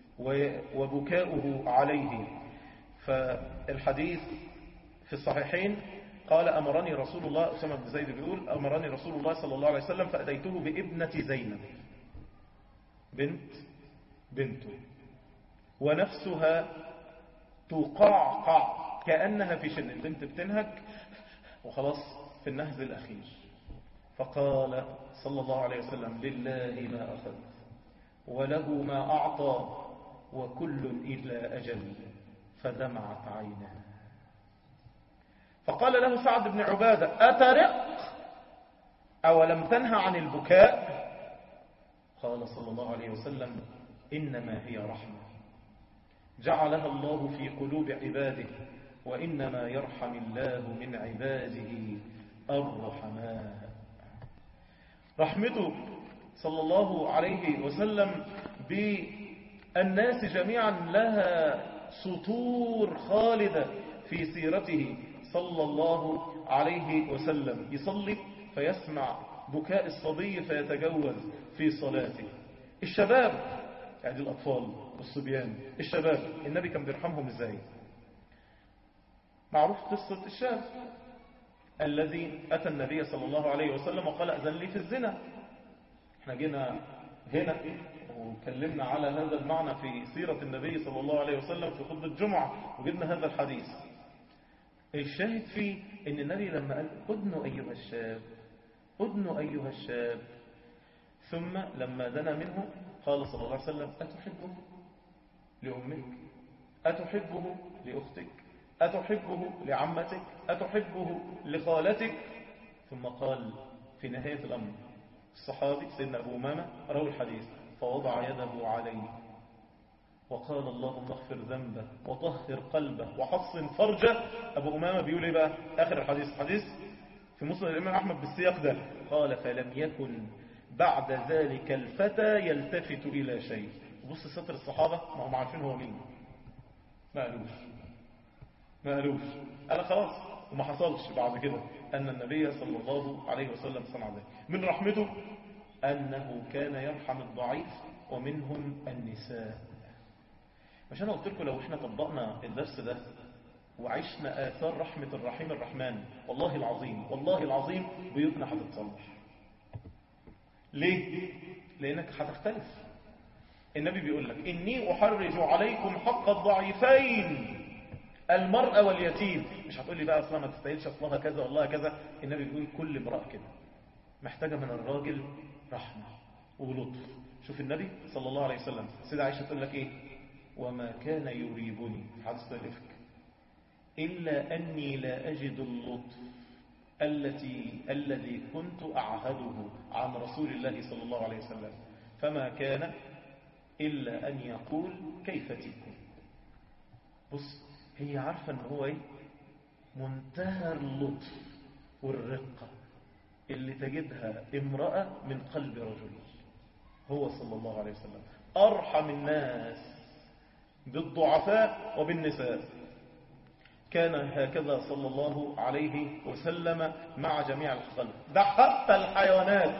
C: وبكاؤه عليه فالحديث في الصحيحين قال أمرني رسول الله أسامة بن زيد بيقول أمرني رسول الله صلى الله عليه وسلم فأديته بابنة زينب بنت بنته ونفسها تقعقع كأنها في شن البنت بتنهك وخلاص في النهز الأخير فقال صلى الله عليه وسلم لله ما أخذ وله ما أعطى وكل إلى أجل فدمعت عيناه فقال له سعد بن عبادة أترق أولم تنهى عن البكاء قال صلى الله عليه وسلم إنما هي رحمة جعلها الله في قلوب عباده وإنما يرحم الله من عباده الرحماء رحمته صلى الله عليه وسلم بالناس جميعا لها سطور خالدة في سيرته صلى الله عليه وسلم يصلي فيسمع بكاء الصبي فيتجوز في صلاته الشباب يعني الأطفال والصبيان الشباب النبي كان بيرحمهم ازاي معروف قصة الشاب الذي أتى النبي صلى الله عليه وسلم وقال أذن لي في الزنا احنا جينا هنا وكلمنا على هذا المعنى في سيرة النبي صلى الله عليه وسلم في خطبة الجمعة وجبنا هذا الحديث الشاهد فيه ان النبي لما قال أدنوا أيها الشاب أدنوا أيها الشاب ثم لما دنا منه قال صلى الله عليه وسلم أتحبه لأمك أتحبه لأختك أتحبه لعمتك أتحبه لخالتك ثم قال في نهاية الأمر الصحابي سيدنا أبو أمامة روى الحديث فوضع يده عليه وقال اللهم اغفر ذنبه وطهر قلبه وحصن فرجه أبو أمامة بيقول إيه بقى آخر الحديث الحديث في مسلم الإمام أحمد بالسياق ده قال فلم يكن بعد ذلك الفتى يلتفت إلى شيء بص ستر الصحابة ما هم عارفين هو مين ما قالوش ما قالوش أنا خلاص وما حصلش بعد كده أن النبي صلى الله عليه وسلم صنع ذلك من رحمته أنه كان يرحم الضعيف ومنهم النساء مش أنا قلت لكم لو إحنا طبقنا الدرس ده وعشنا آثار رحمة الرحيم الرحمن والله العظيم والله العظيم بيوتنا هتتصلح ليه؟ لأنك هتختلف النبي بيقول لك إني أحرج عليكم حق الضعيفين المرأة واليتيم مش هتقول لي بقى أصلا ما تستاهلش أصلها كذا والله كذا النبي بيقول كل امرأة كده محتاجة من الراجل رحمة ولطف شوف النبي صلى الله عليه وسلم سيدة عائشة تقول لك إيه وما كان يريبني حدث الإفك إلا أني لا أجد اللطف التي الذي كنت أعهده عن رسول الله صلى الله عليه وسلم فما كان إلا أن يقول كيف تكون بص هي عارفة أن هو إيه منتهى اللطف والرقة اللي تجدها امرأة من قلب رجل هو صلى الله عليه وسلم أرحم الناس بالضعفاء وبالنساء كان هكذا صلى الله عليه وسلم مع جميع الخلق ده حتى الحيوانات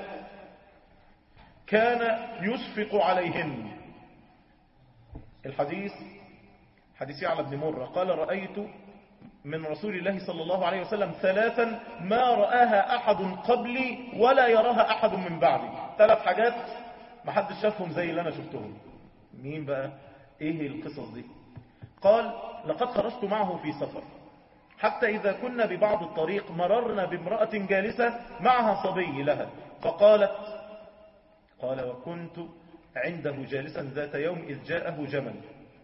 C: كان يشفق عليهن الحديث حديث يعلى بن مرة قال رأيت من رسول الله صلى الله عليه وسلم ثلاثا ما رآها أحد قبلي ولا يراها أحد من بعدي ثلاث حاجات ما حد شافهم زي اللي أنا شفتهم مين بقى إيه القصص دي قال لقد خرجت معه في سفر حتى إذا كنا ببعض الطريق مررنا بامرأة جالسة معها صبي لها فقالت قال وكنت عنده جالسا ذات يوم إذ جاءه جمل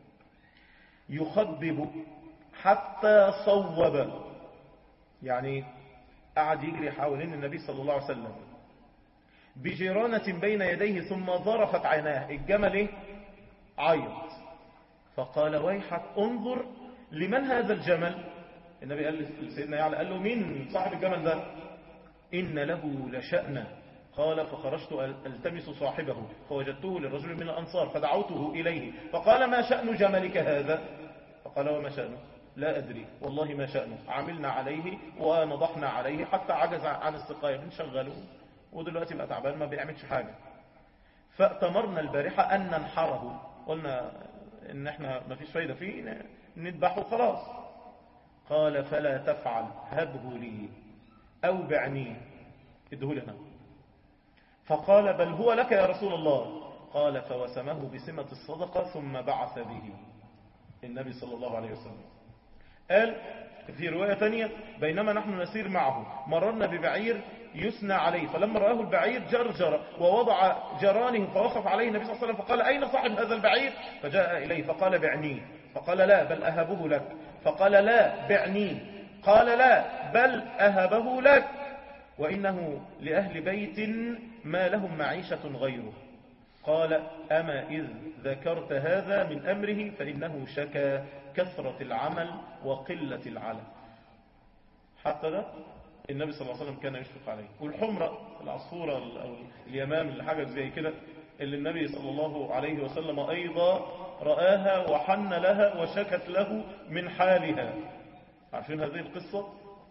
C: يخبب حتى صوب يعني قعد يجري حوالين النبي صلى الله عليه وسلم بجيرانة بين يديه ثم ظرفت عيناه الجمل ايه عيط فقال ويحك انظر لمن هذا الجمل النبي قال لسيدنا يعلى قال له مين صاحب الجمل ده إن له لشأن قال فخرجت ألتمس صاحبه فوجدته للرجل من الأنصار فدعوته إليه فقال ما شأن جملك هذا فقال وما شأنه لا أدري والله ما شأنه عملنا عليه ونضحنا عليه حتى عجز عن السقاية بنشغله ودلوقتي بقى تعبان ما بيعملش حاجة فأتمرنا البارحة أن ننحره قلنا إن احنا ما فيش فايدة فيه نذبحه خلاص قال فلا تفعل هبه لي أو بعنيه ادهو لنا فقال بل هو لك يا رسول الله قال فوسمه بسمة الصدقة ثم بعث به النبي صلى الله عليه وسلم قال في رواية ثانية بينما نحن نسير معه مررنا ببعير يثنى عليه فلما رآه البعير جرجر ووضع جرانه فوقف عليه النبي صلى الله عليه وسلم فقال أين صاحب هذا البعير فجاء إليه فقال بعنيه فقال لا بل أهبه لك فقال لا بعنيه قال لا بل أهبه لك وإنه لأهل بيت ما لهم معيشة غيره قال أما إذ ذكرت هذا من أمره فإنه شكى كثرة العمل وقلة العلم حتى ده النبي صلى الله عليه وسلم كان يشفق عليه والحمرة العصفورة أو اليمام اللي حاجة زي كده اللي النبي صلى الله عليه وسلم أيضا رآها وحن لها وشكت له من حالها عارفين هذه القصة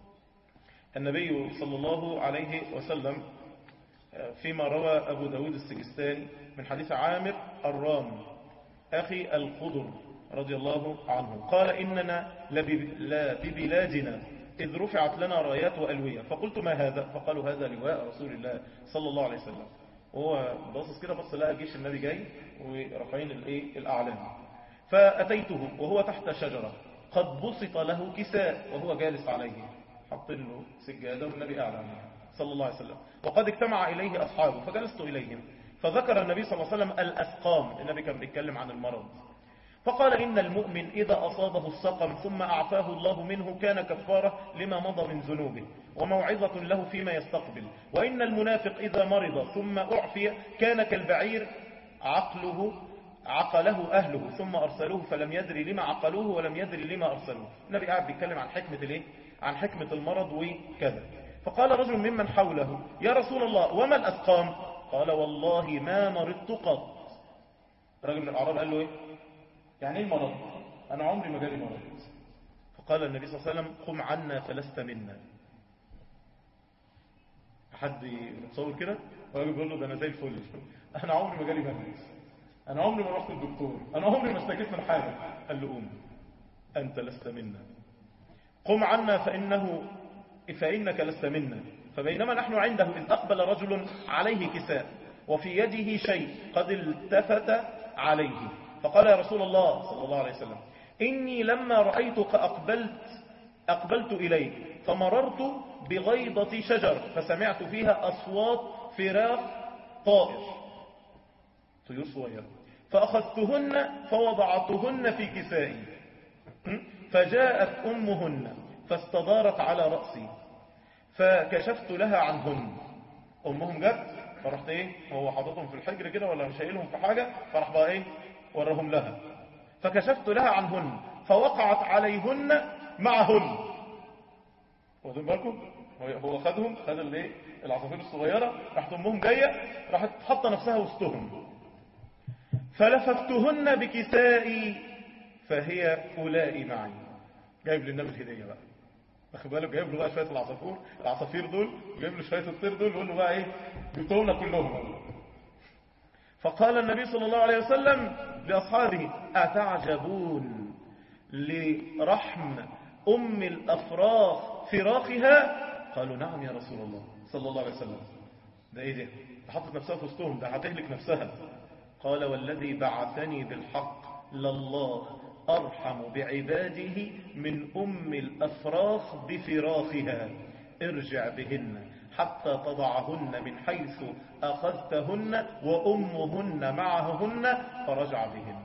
C: النبي صلى الله عليه وسلم فيما روى أبو داود السجستاني من حديث عامر الرام أخي الخضر رضي الله عنه قال إننا لببلادنا إذ رفعت لنا رايات وألوية فقلت ما هذا فقالوا هذا لواء رسول الله صلى الله عليه وسلم وهو باصص كده بص لقى جيش النبي جاي ورافعين الايه الاعلام فاتيته وهو تحت شجره قد بسط له كساء وهو جالس عليه حاطين له سجاده والنبي اعلم صلى الله عليه وسلم وقد اجتمع اليه اصحابه فجلست اليهم فذكر النبي صلى الله عليه وسلم الاسقام النبي كان بيتكلم عن المرض فقال إن المؤمن إذا أصابه السقم ثم أعفاه الله منه كان كفارة لما مضى من ذنوبه وموعظة له فيما يستقبل وإن المنافق إذا مرض ثم أعفي كان كالبعير عقله عقله أهله ثم أرسلوه فلم يدري لما عقلوه ولم يدري لما أرسلوه النبي قاعد بيتكلم عن حكمة الايه عن حكمة المرض وكذا فقال رجل ممن حوله يا رسول الله وما الأسقام قال والله ما مرضت قط رجل من الأعراب قال له ايه يعني ايه المرض انا عمري ما جالي مرض فقال النبي صلى الله عليه وسلم قم عنا فلست منا حد يتصور كده الراجل بيقول له ده انا زي الفل انا عمري ما جالي مرض انا عمري ما رحت الدكتور انا عمري ما اشتكيت من حاجه قال له قوم انت لست منا قم عنا فانه فانك لست منا فبينما نحن عنده اذ اقبل رجل عليه كساء وفي يده شيء قد التفت عليه فقال يا رسول الله صلى الله عليه وسلم إني لما رأيتك أقبلت أقبلت إليك فمررت بغيضة شجر فسمعت فيها أصوات فراخ طائر طيور صغيرة فأخذتهن فوضعتهن في كسائي فجاءت أمهن فاستدارت على رأسي فكشفت لها عنهن أمهم جت فرحت ايه هو حاططهم في الحجر كده ولا شايلهم في حاجة فرح بقى ايه ورهم لها فكشفت لها عنهن فوقعت عليهن معهن واخدين بالكم هو خدهم خد الايه العصافير الصغيره راحت امهم جايه راحت حاطه نفسها وسطهم فلففتهن بكسائي فهي اولئي معي جايب للنبي الهديه بقى واخد بالك جايب له بقى شويه العصافير العصافير دول جايب له شويه الطير دول يقول له بقى ايه جبتهم لنا كلهم فقال النبي صلى الله عليه وسلم لأصحابه أتعجبون لرحم أم الأفراخ فراخها قالوا نعم يا رسول الله صلى الله عليه وسلم ده ايه ده حطت نفسها في وسطهم ده هتهلك نفسها قال والذي بعثني بالحق لله أرحم بعباده من أم الأفراخ بفراخها ارجع بهن حتى تضعهن من حيث أخذتهن وأمهن معهن فرجع بهن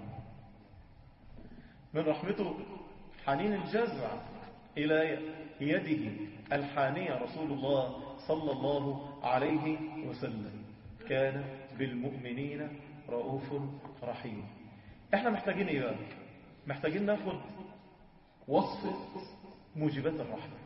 C: من رحمته حنين الجزع إلى يده الحانية رسول الله صلى الله عليه وسلم كان بالمؤمنين رؤوف رحيم احنا محتاجين ايه بقى محتاجين ناخد وصفة موجبات الرحمة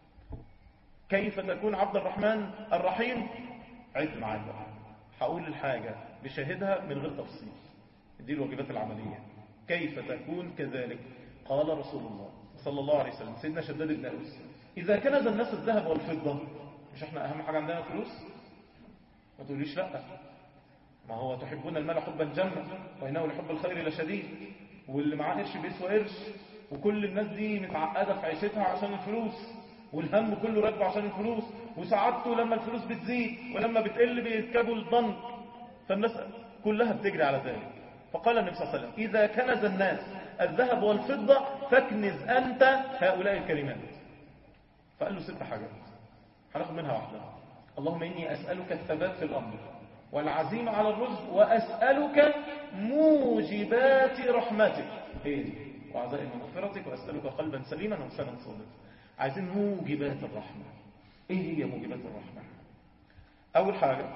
C: كيف تكون عبد الرحمن الرحيم عد معايا بقى هقول الحاجة بشاهدها من غير تفصيل دي الواجبات العملية كيف تكون كذلك قال رسول الله صلى الله عليه وسلم سيدنا شداد بن أوس إذا كنز الناس الذهب والفضة مش احنا أهم حاجة عندنا فلوس ما تقوليش لا ما هو تحبون المال حبا جما وإنه لحب الخير لشديد واللي معاه قرش بيسوى قرش وكل الناس دي متعقدة في عيشتها عشان الفلوس والهم كله راكبه عشان الفلوس وسعادته لما الفلوس بتزيد ولما بتقل بيركبوا الضنك فالناس كلها بتجري على ذلك فقال النبي صلى الله عليه وسلم إذا كنز الناس الذهب والفضة فاكنز أنت هؤلاء الكلمات فقال له ست حاجات هناخد منها واحدة اللهم إني أسألك الثبات في الأمر والعزيمة على الرزق وأسألك موجبات رحمتك هي دي وعزائم مغفرتك وأسألك قلبا سليما وسنا صادقا عايزين موجبات الرحمة ايه هي موجبات الرحمة اول حاجة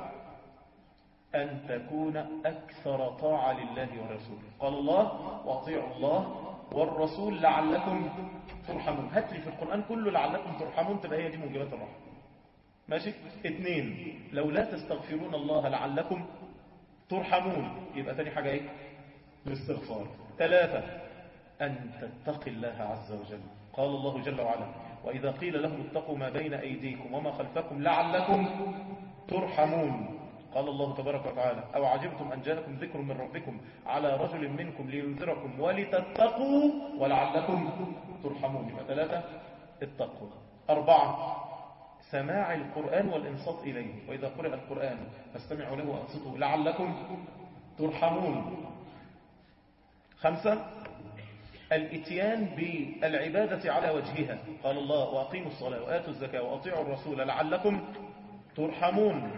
C: ان تكون اكثر طاعة لله ورسوله قال الله واطيعوا الله والرسول لعلكم ترحمون هات لي في القرآن كله لعلكم ترحمون تبقى هي دي موجبات الرحمة ماشي اثنين لو لا تستغفرون الله لعلكم ترحمون يبقى تاني حاجة ايه الاستغفار ثلاثة أن تتقي الله عز وجل قال الله جل وعلا وإذا قيل لهم اتقوا ما بين أيديكم وما خلفكم لعلكم ترحمون قال الله تبارك وتعالى أو عجبتم أن جاءكم ذكر من ربكم على رجل منكم لينذركم ولتتقوا ولعلكم ترحمون يبقى ثلاثة اتقوا أربعة سماع القرآن والإنصات إليه وإذا قرأ القرآن فاستمعوا له وأنصتوا لعلكم ترحمون خمسة الاتيان بالعبادة على وجهها قال الله وأقيموا الصلاة وآتوا الزكاة وأطيعوا الرسول لعلكم ترحمون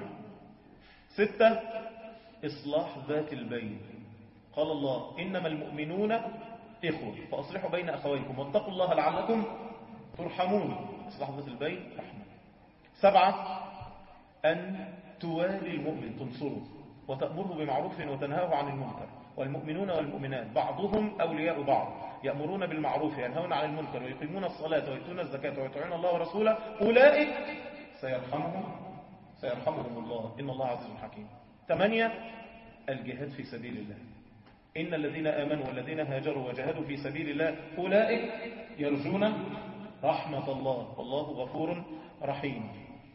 C: ستة إصلاح ذات البين قال الله إنما المؤمنون إخوة فأصلحوا بين أخويكم واتقوا الله لعلكم ترحمون إصلاح ذات البين رحمة سبعة أن توالي المؤمن تنصره وتأمره بمعروف وتنهاه عن المنكر والمؤمنون والمؤمنات بعضهم أولياء بعض يأمرون بالمعروف وينهون عن المنكر ويقيمون الصلاة ويؤتون الزكاة ويطيعون الله ورسوله أولئك سيرحمهم سيرحمهم الله إن الله عزيز حكيم ثمانية الجهاد في سبيل الله إن الذين آمنوا والذين هاجروا وجاهدوا في سبيل الله أولئك يرجون رحمة الله والله غفور رحيم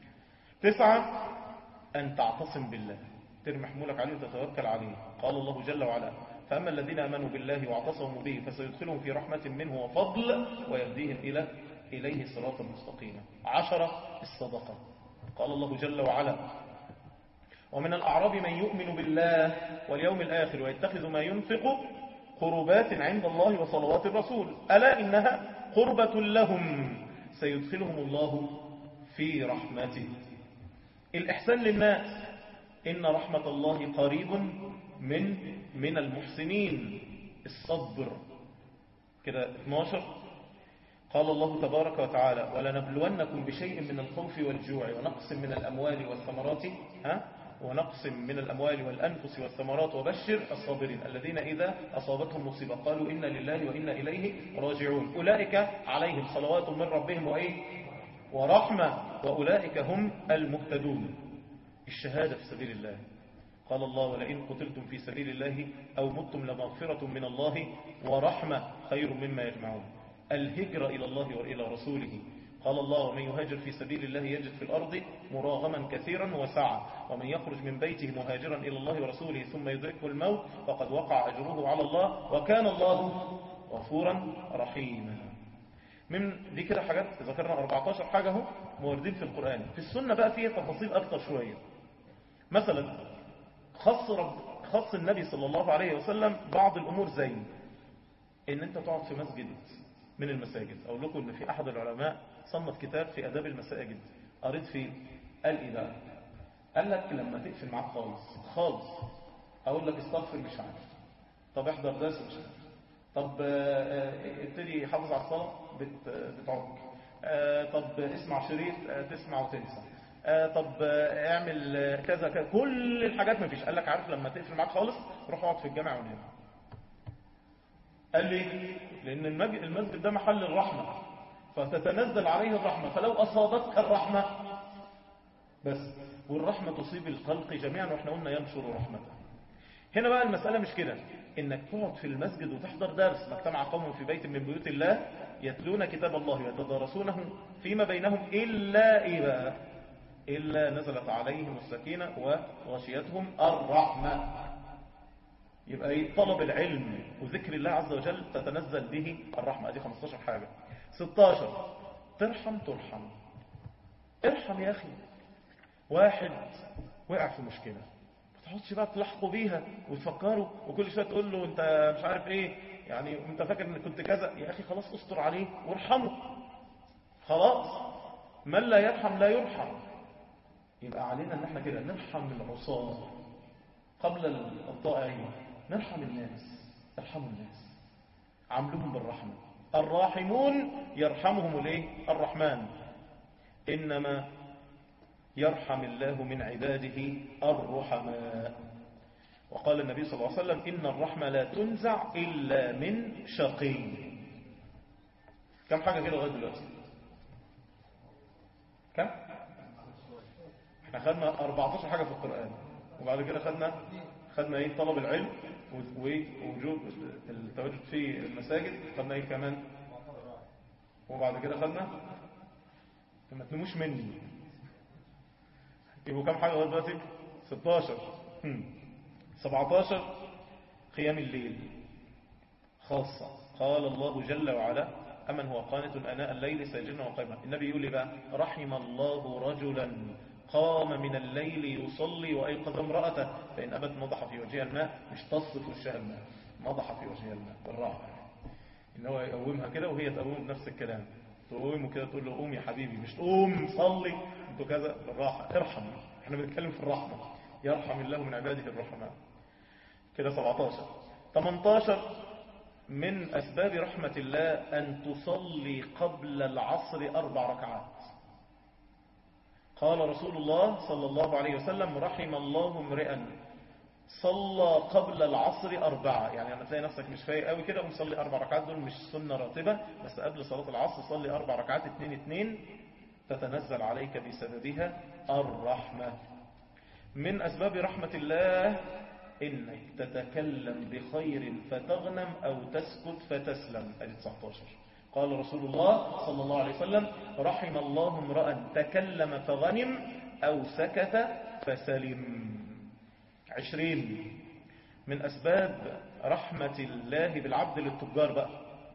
C: تسعة أن تعتصم بالله ترمي حمولك عليه وتتوكل عليه قال الله جل وعلا فأما الذين آمنوا بالله واعتصموا به فسيدخلهم في رحمة منه وفضل ويهديهم إلى إليه صراطا مستقيما عشرة الصدقة قال الله جل وعلا ومن الأعراب من يؤمن بالله واليوم الآخر ويتخذ ما ينفق قربات عند الله وصلوات الرسول ألا إنها قربة لهم سيدخلهم الله في رحمته الإحسان للناس إن رحمة الله قريب من من المحسنين الصبر كده 12 قال الله تبارك وتعالى ولنبلونكم بشيء من الخوف والجوع ونقص من الأموال والثمرات ها ونقص من الأموال والأنفس والثمرات وبشر الصابرين الذين إذا أصابتهم مصيبة قالوا إنا لله وإنا إليه راجعون أولئك عليهم صلوات من ربهم وإيه ورحمة وأولئك هم المهتدون الشهادة في سبيل الله قال الله ولئن قتلتم في سبيل الله أو متم لمغفرة من الله ورحمة خير مما يجمعون الهجرة إلى الله وإلى رسوله قال الله ومن يهاجر في سبيل الله يجد في الأرض مراغما كثيرا وسعة ومن يخرج من بيته مهاجرا إلى الله ورسوله ثم يدركه الموت فقد وقع أجره على الله وكان الله غفورا رحيما من دي كده حاجات ذكرنا 14 حاجة اهو موردين في القرآن في السنة بقى فيها تفاصيل أكتر شوية مثلا خص, رب خص النبي صلى الله عليه وسلم بعض الأمور زي ان انت تقعد في مسجد من المساجد اقول لكم ان في احد العلماء صنف كتاب في اداب المساجد قريت فيه قال ايه بقى قال لك لما تقفل معاك خالص خالص اقول لك استغفر مش عارف طب احضر درس مش عارف طب ابتدي حافظ على الصلاه بت بتعك طب اسمع شريط تسمع وتنسى طب اعمل كذا كذا كل الحاجات ما فيش قال لك عارف لما تقفل معاك خالص روح اقعد في الجامع ونام قال لي لأن المسجد ده محل الرحمة فتتنزل عليه الرحمة فلو أصابتك الرحمة بس والرحمة تصيب الخلق جميعا واحنا قلنا ينشر رحمته هنا بقى المسألة مش كده انك تقعد في المسجد وتحضر درس ما اجتمع قوم في بيت من بيوت الله يتلون كتاب الله ويتدارسونه فيما بينهم إلا إيه بقى إلا نزلت عليهم السكينة وغشيتهم الرحمة يبقى ايه طلب العلم وذكر الله عز وجل تتنزل به الرحمة دي 15 حاجة 16 ترحم ترحم ارحم يا أخي واحد وقع في مشكلة ما تحطش بقى تلحقوا بيها وتفكروا وكل شوية تقول له انت مش عارف ايه يعني انت فاكر ان كنت كذا يا أخي خلاص استر عليه وارحمه خلاص من لا يرحم لا يرحم يبقى علينا ان احنا كده نرحم العصاة قبل الطائعين نرحم الناس ارحموا الناس عاملوهم بالرحمة الراحمون يرحمهم الايه الرحمن إنما يرحم الله من عباده الرحماء وقال النبي صلى الله عليه وسلم إن الرحمة لا تنزع إلا من شقي كم حاجة كده لغاية دلوقتي كم احنا خدنا 14 حاجة في القرآن وبعد كده خدنا خدنا ايه طلب العلم ووجوب التواجد في المساجد خدنا ايه كمان وبعد كده خدنا ما تنموش مني يبقوا كام حاجة لغاية دلوقتي 16 17 قيام الليل خاصة قال الله جل وعلا أمن هو قانت أناء الليل ساجنا وقيما النبي يقول لي بقى رحم الله رجلا قام من الليل يصلي وأيقظ امرأته فإن أبت نضح في وجهها الماء مش تص في وجهها الماء نضح في وجهها الماء بالراحة إن هو يقومها كده وهي تقوم بنفس الكلام تقوم كده تقول له قوم يا حبيبي مش تقوم صلي انتوا كذا بالراحة ارحم احنا بنتكلم في الرحمة يرحم الله من عباده الرحماء كده 17 18 من أسباب رحمة الله أن تصلي قبل العصر أربع ركعات قال رسول الله صلى الله عليه وسلم رحم الله امرئا صلى قبل العصر أربعة يعني لما تلاقي نفسك مش فايق قوي كده ومصلي أربع ركعات دول مش سنة راتبة بس قبل صلاة العصر صلي أربع ركعات اتنين اتنين تتنزل عليك بسببها الرحمة من أسباب رحمة الله إنك تتكلم بخير فتغنم أو تسكت فتسلم ادي 19 قال رسول الله صلى الله عليه وسلم رحم الله امرأ تكلم فغنم أو سكت فسلم عشرين من أسباب رحمة الله بالعبد للتجار بقى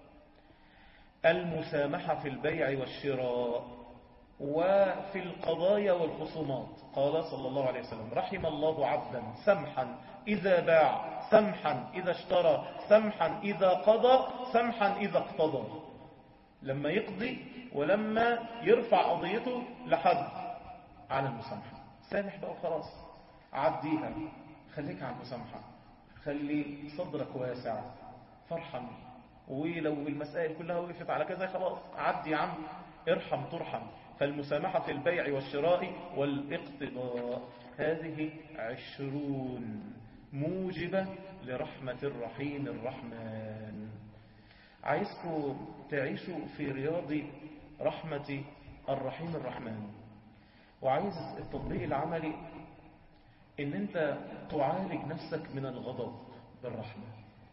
C: المسامحة في البيع والشراء وفي القضايا والخصومات قال صلى الله عليه وسلم رحم الله عبدا سمحا إذا باع سمحا إذا اشترى سمحا إذا قضى سمحا إذا اقتضى لما يقضي ولما يرفع قضيته لحد على المسامحة سامح بقى وخلاص عديها خليك على المسامحة خلي صدرك واسع فرحا ولو المسائل كلها وقفت على كذا خلاص عدي يا عم ارحم ترحم فالمسامحة في البيع والشراء والاقتضاء هذه عشرون موجبة لرحمة الرحيم الرحمن عايزكم تعيشوا في رياض رحمة الرحيم الرحمن وعايز التطبيق العملي ان انت تعالج نفسك من الغضب بالرحمة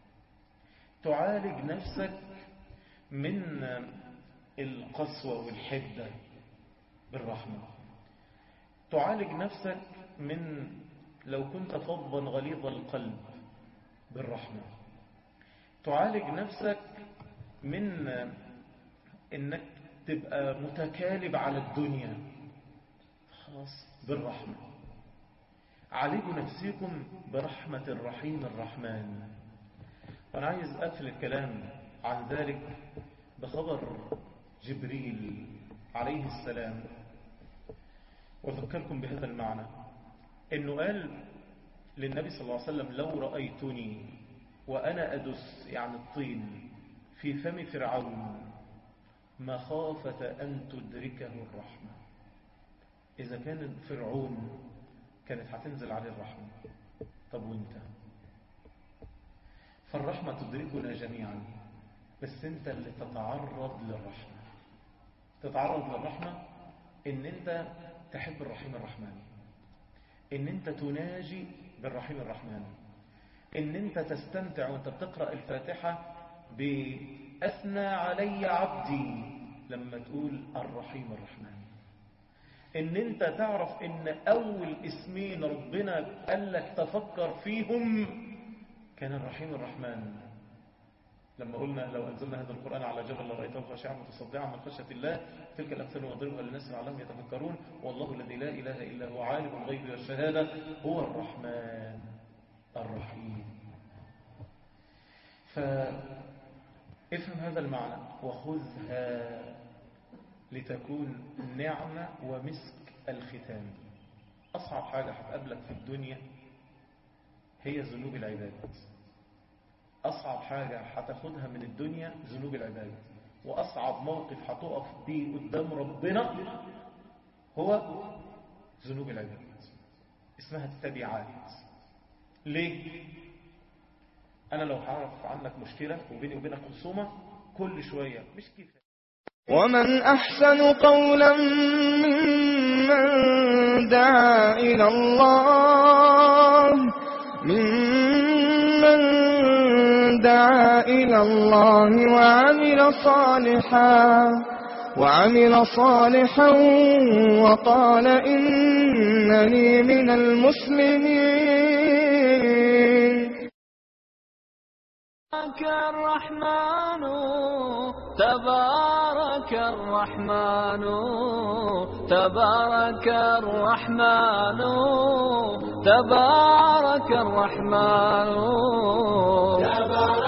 C: تعالج نفسك من القسوة والحدة بالرحمة تعالج نفسك من لو كنت فظا غليظ القلب بالرحمة تعالج نفسك من انك تبقى متكالب على الدنيا خلاص بالرحمة عالجوا نفسكم برحمة الرحيم الرحمن وانا عايز اقفل الكلام عن ذلك بخبر جبريل عليه السلام وذكركم بهذا المعنى انه قال للنبي صلى الله عليه وسلم لو رأيتني وأنا أدس يعني الطين في فم فرعون مخافة أن تدركه الرحمة إذا كان فرعون كانت هتنزل عليه الرحمة طب وانت فالرحمة تدركنا جميعا بس انت اللي تتعرض للرحمة تتعرض للرحمة ان انت تحب الرحيم الرحمن ان انت تناجي بالرحيم الرحمن ان انت تستمتع وانت بتقرأ الفاتحة بأثنى علي عبدي لما تقول الرحيم الرحمن ان انت تعرف ان اول اسمين ربنا قال لك تفكر فيهم كان الرحيم الرحمن لما قلنا لو أنزلنا هذا القرآن على جبل لرأيته خاشعا متصدعا من خشية الله تلك الأمثال نضربها للناس لعلهم يتفكرون والله الذي لا إله إلا هو عالم الغيب والشهادة هو الرحمن الرحيم فافهم هذا المعنى وخذها لتكون نعمة ومسك الختام أصعب حاجة هتقابلك في الدنيا هي ذنوب العباد أصعب حاجة هتاخدها من الدنيا ذنوب العباد وأصعب موقف هتقف بيه قدام ربنا هو ذنوب العباد اسمها التبعات ليه؟ أنا لو هعرف عنك مشكلة وبيني وبينك خصومة كل شوية مش كفاية
A: ومن أحسن قولا ممن دعا إلى الله ممن دعا إلى الله وعمل صالحا وعمل صالحا وقال إنني من المسلمين
B: تبارك الرحمن تبارك الرحمن تبارك الرحمن تبارك الرحمن
D: تبارك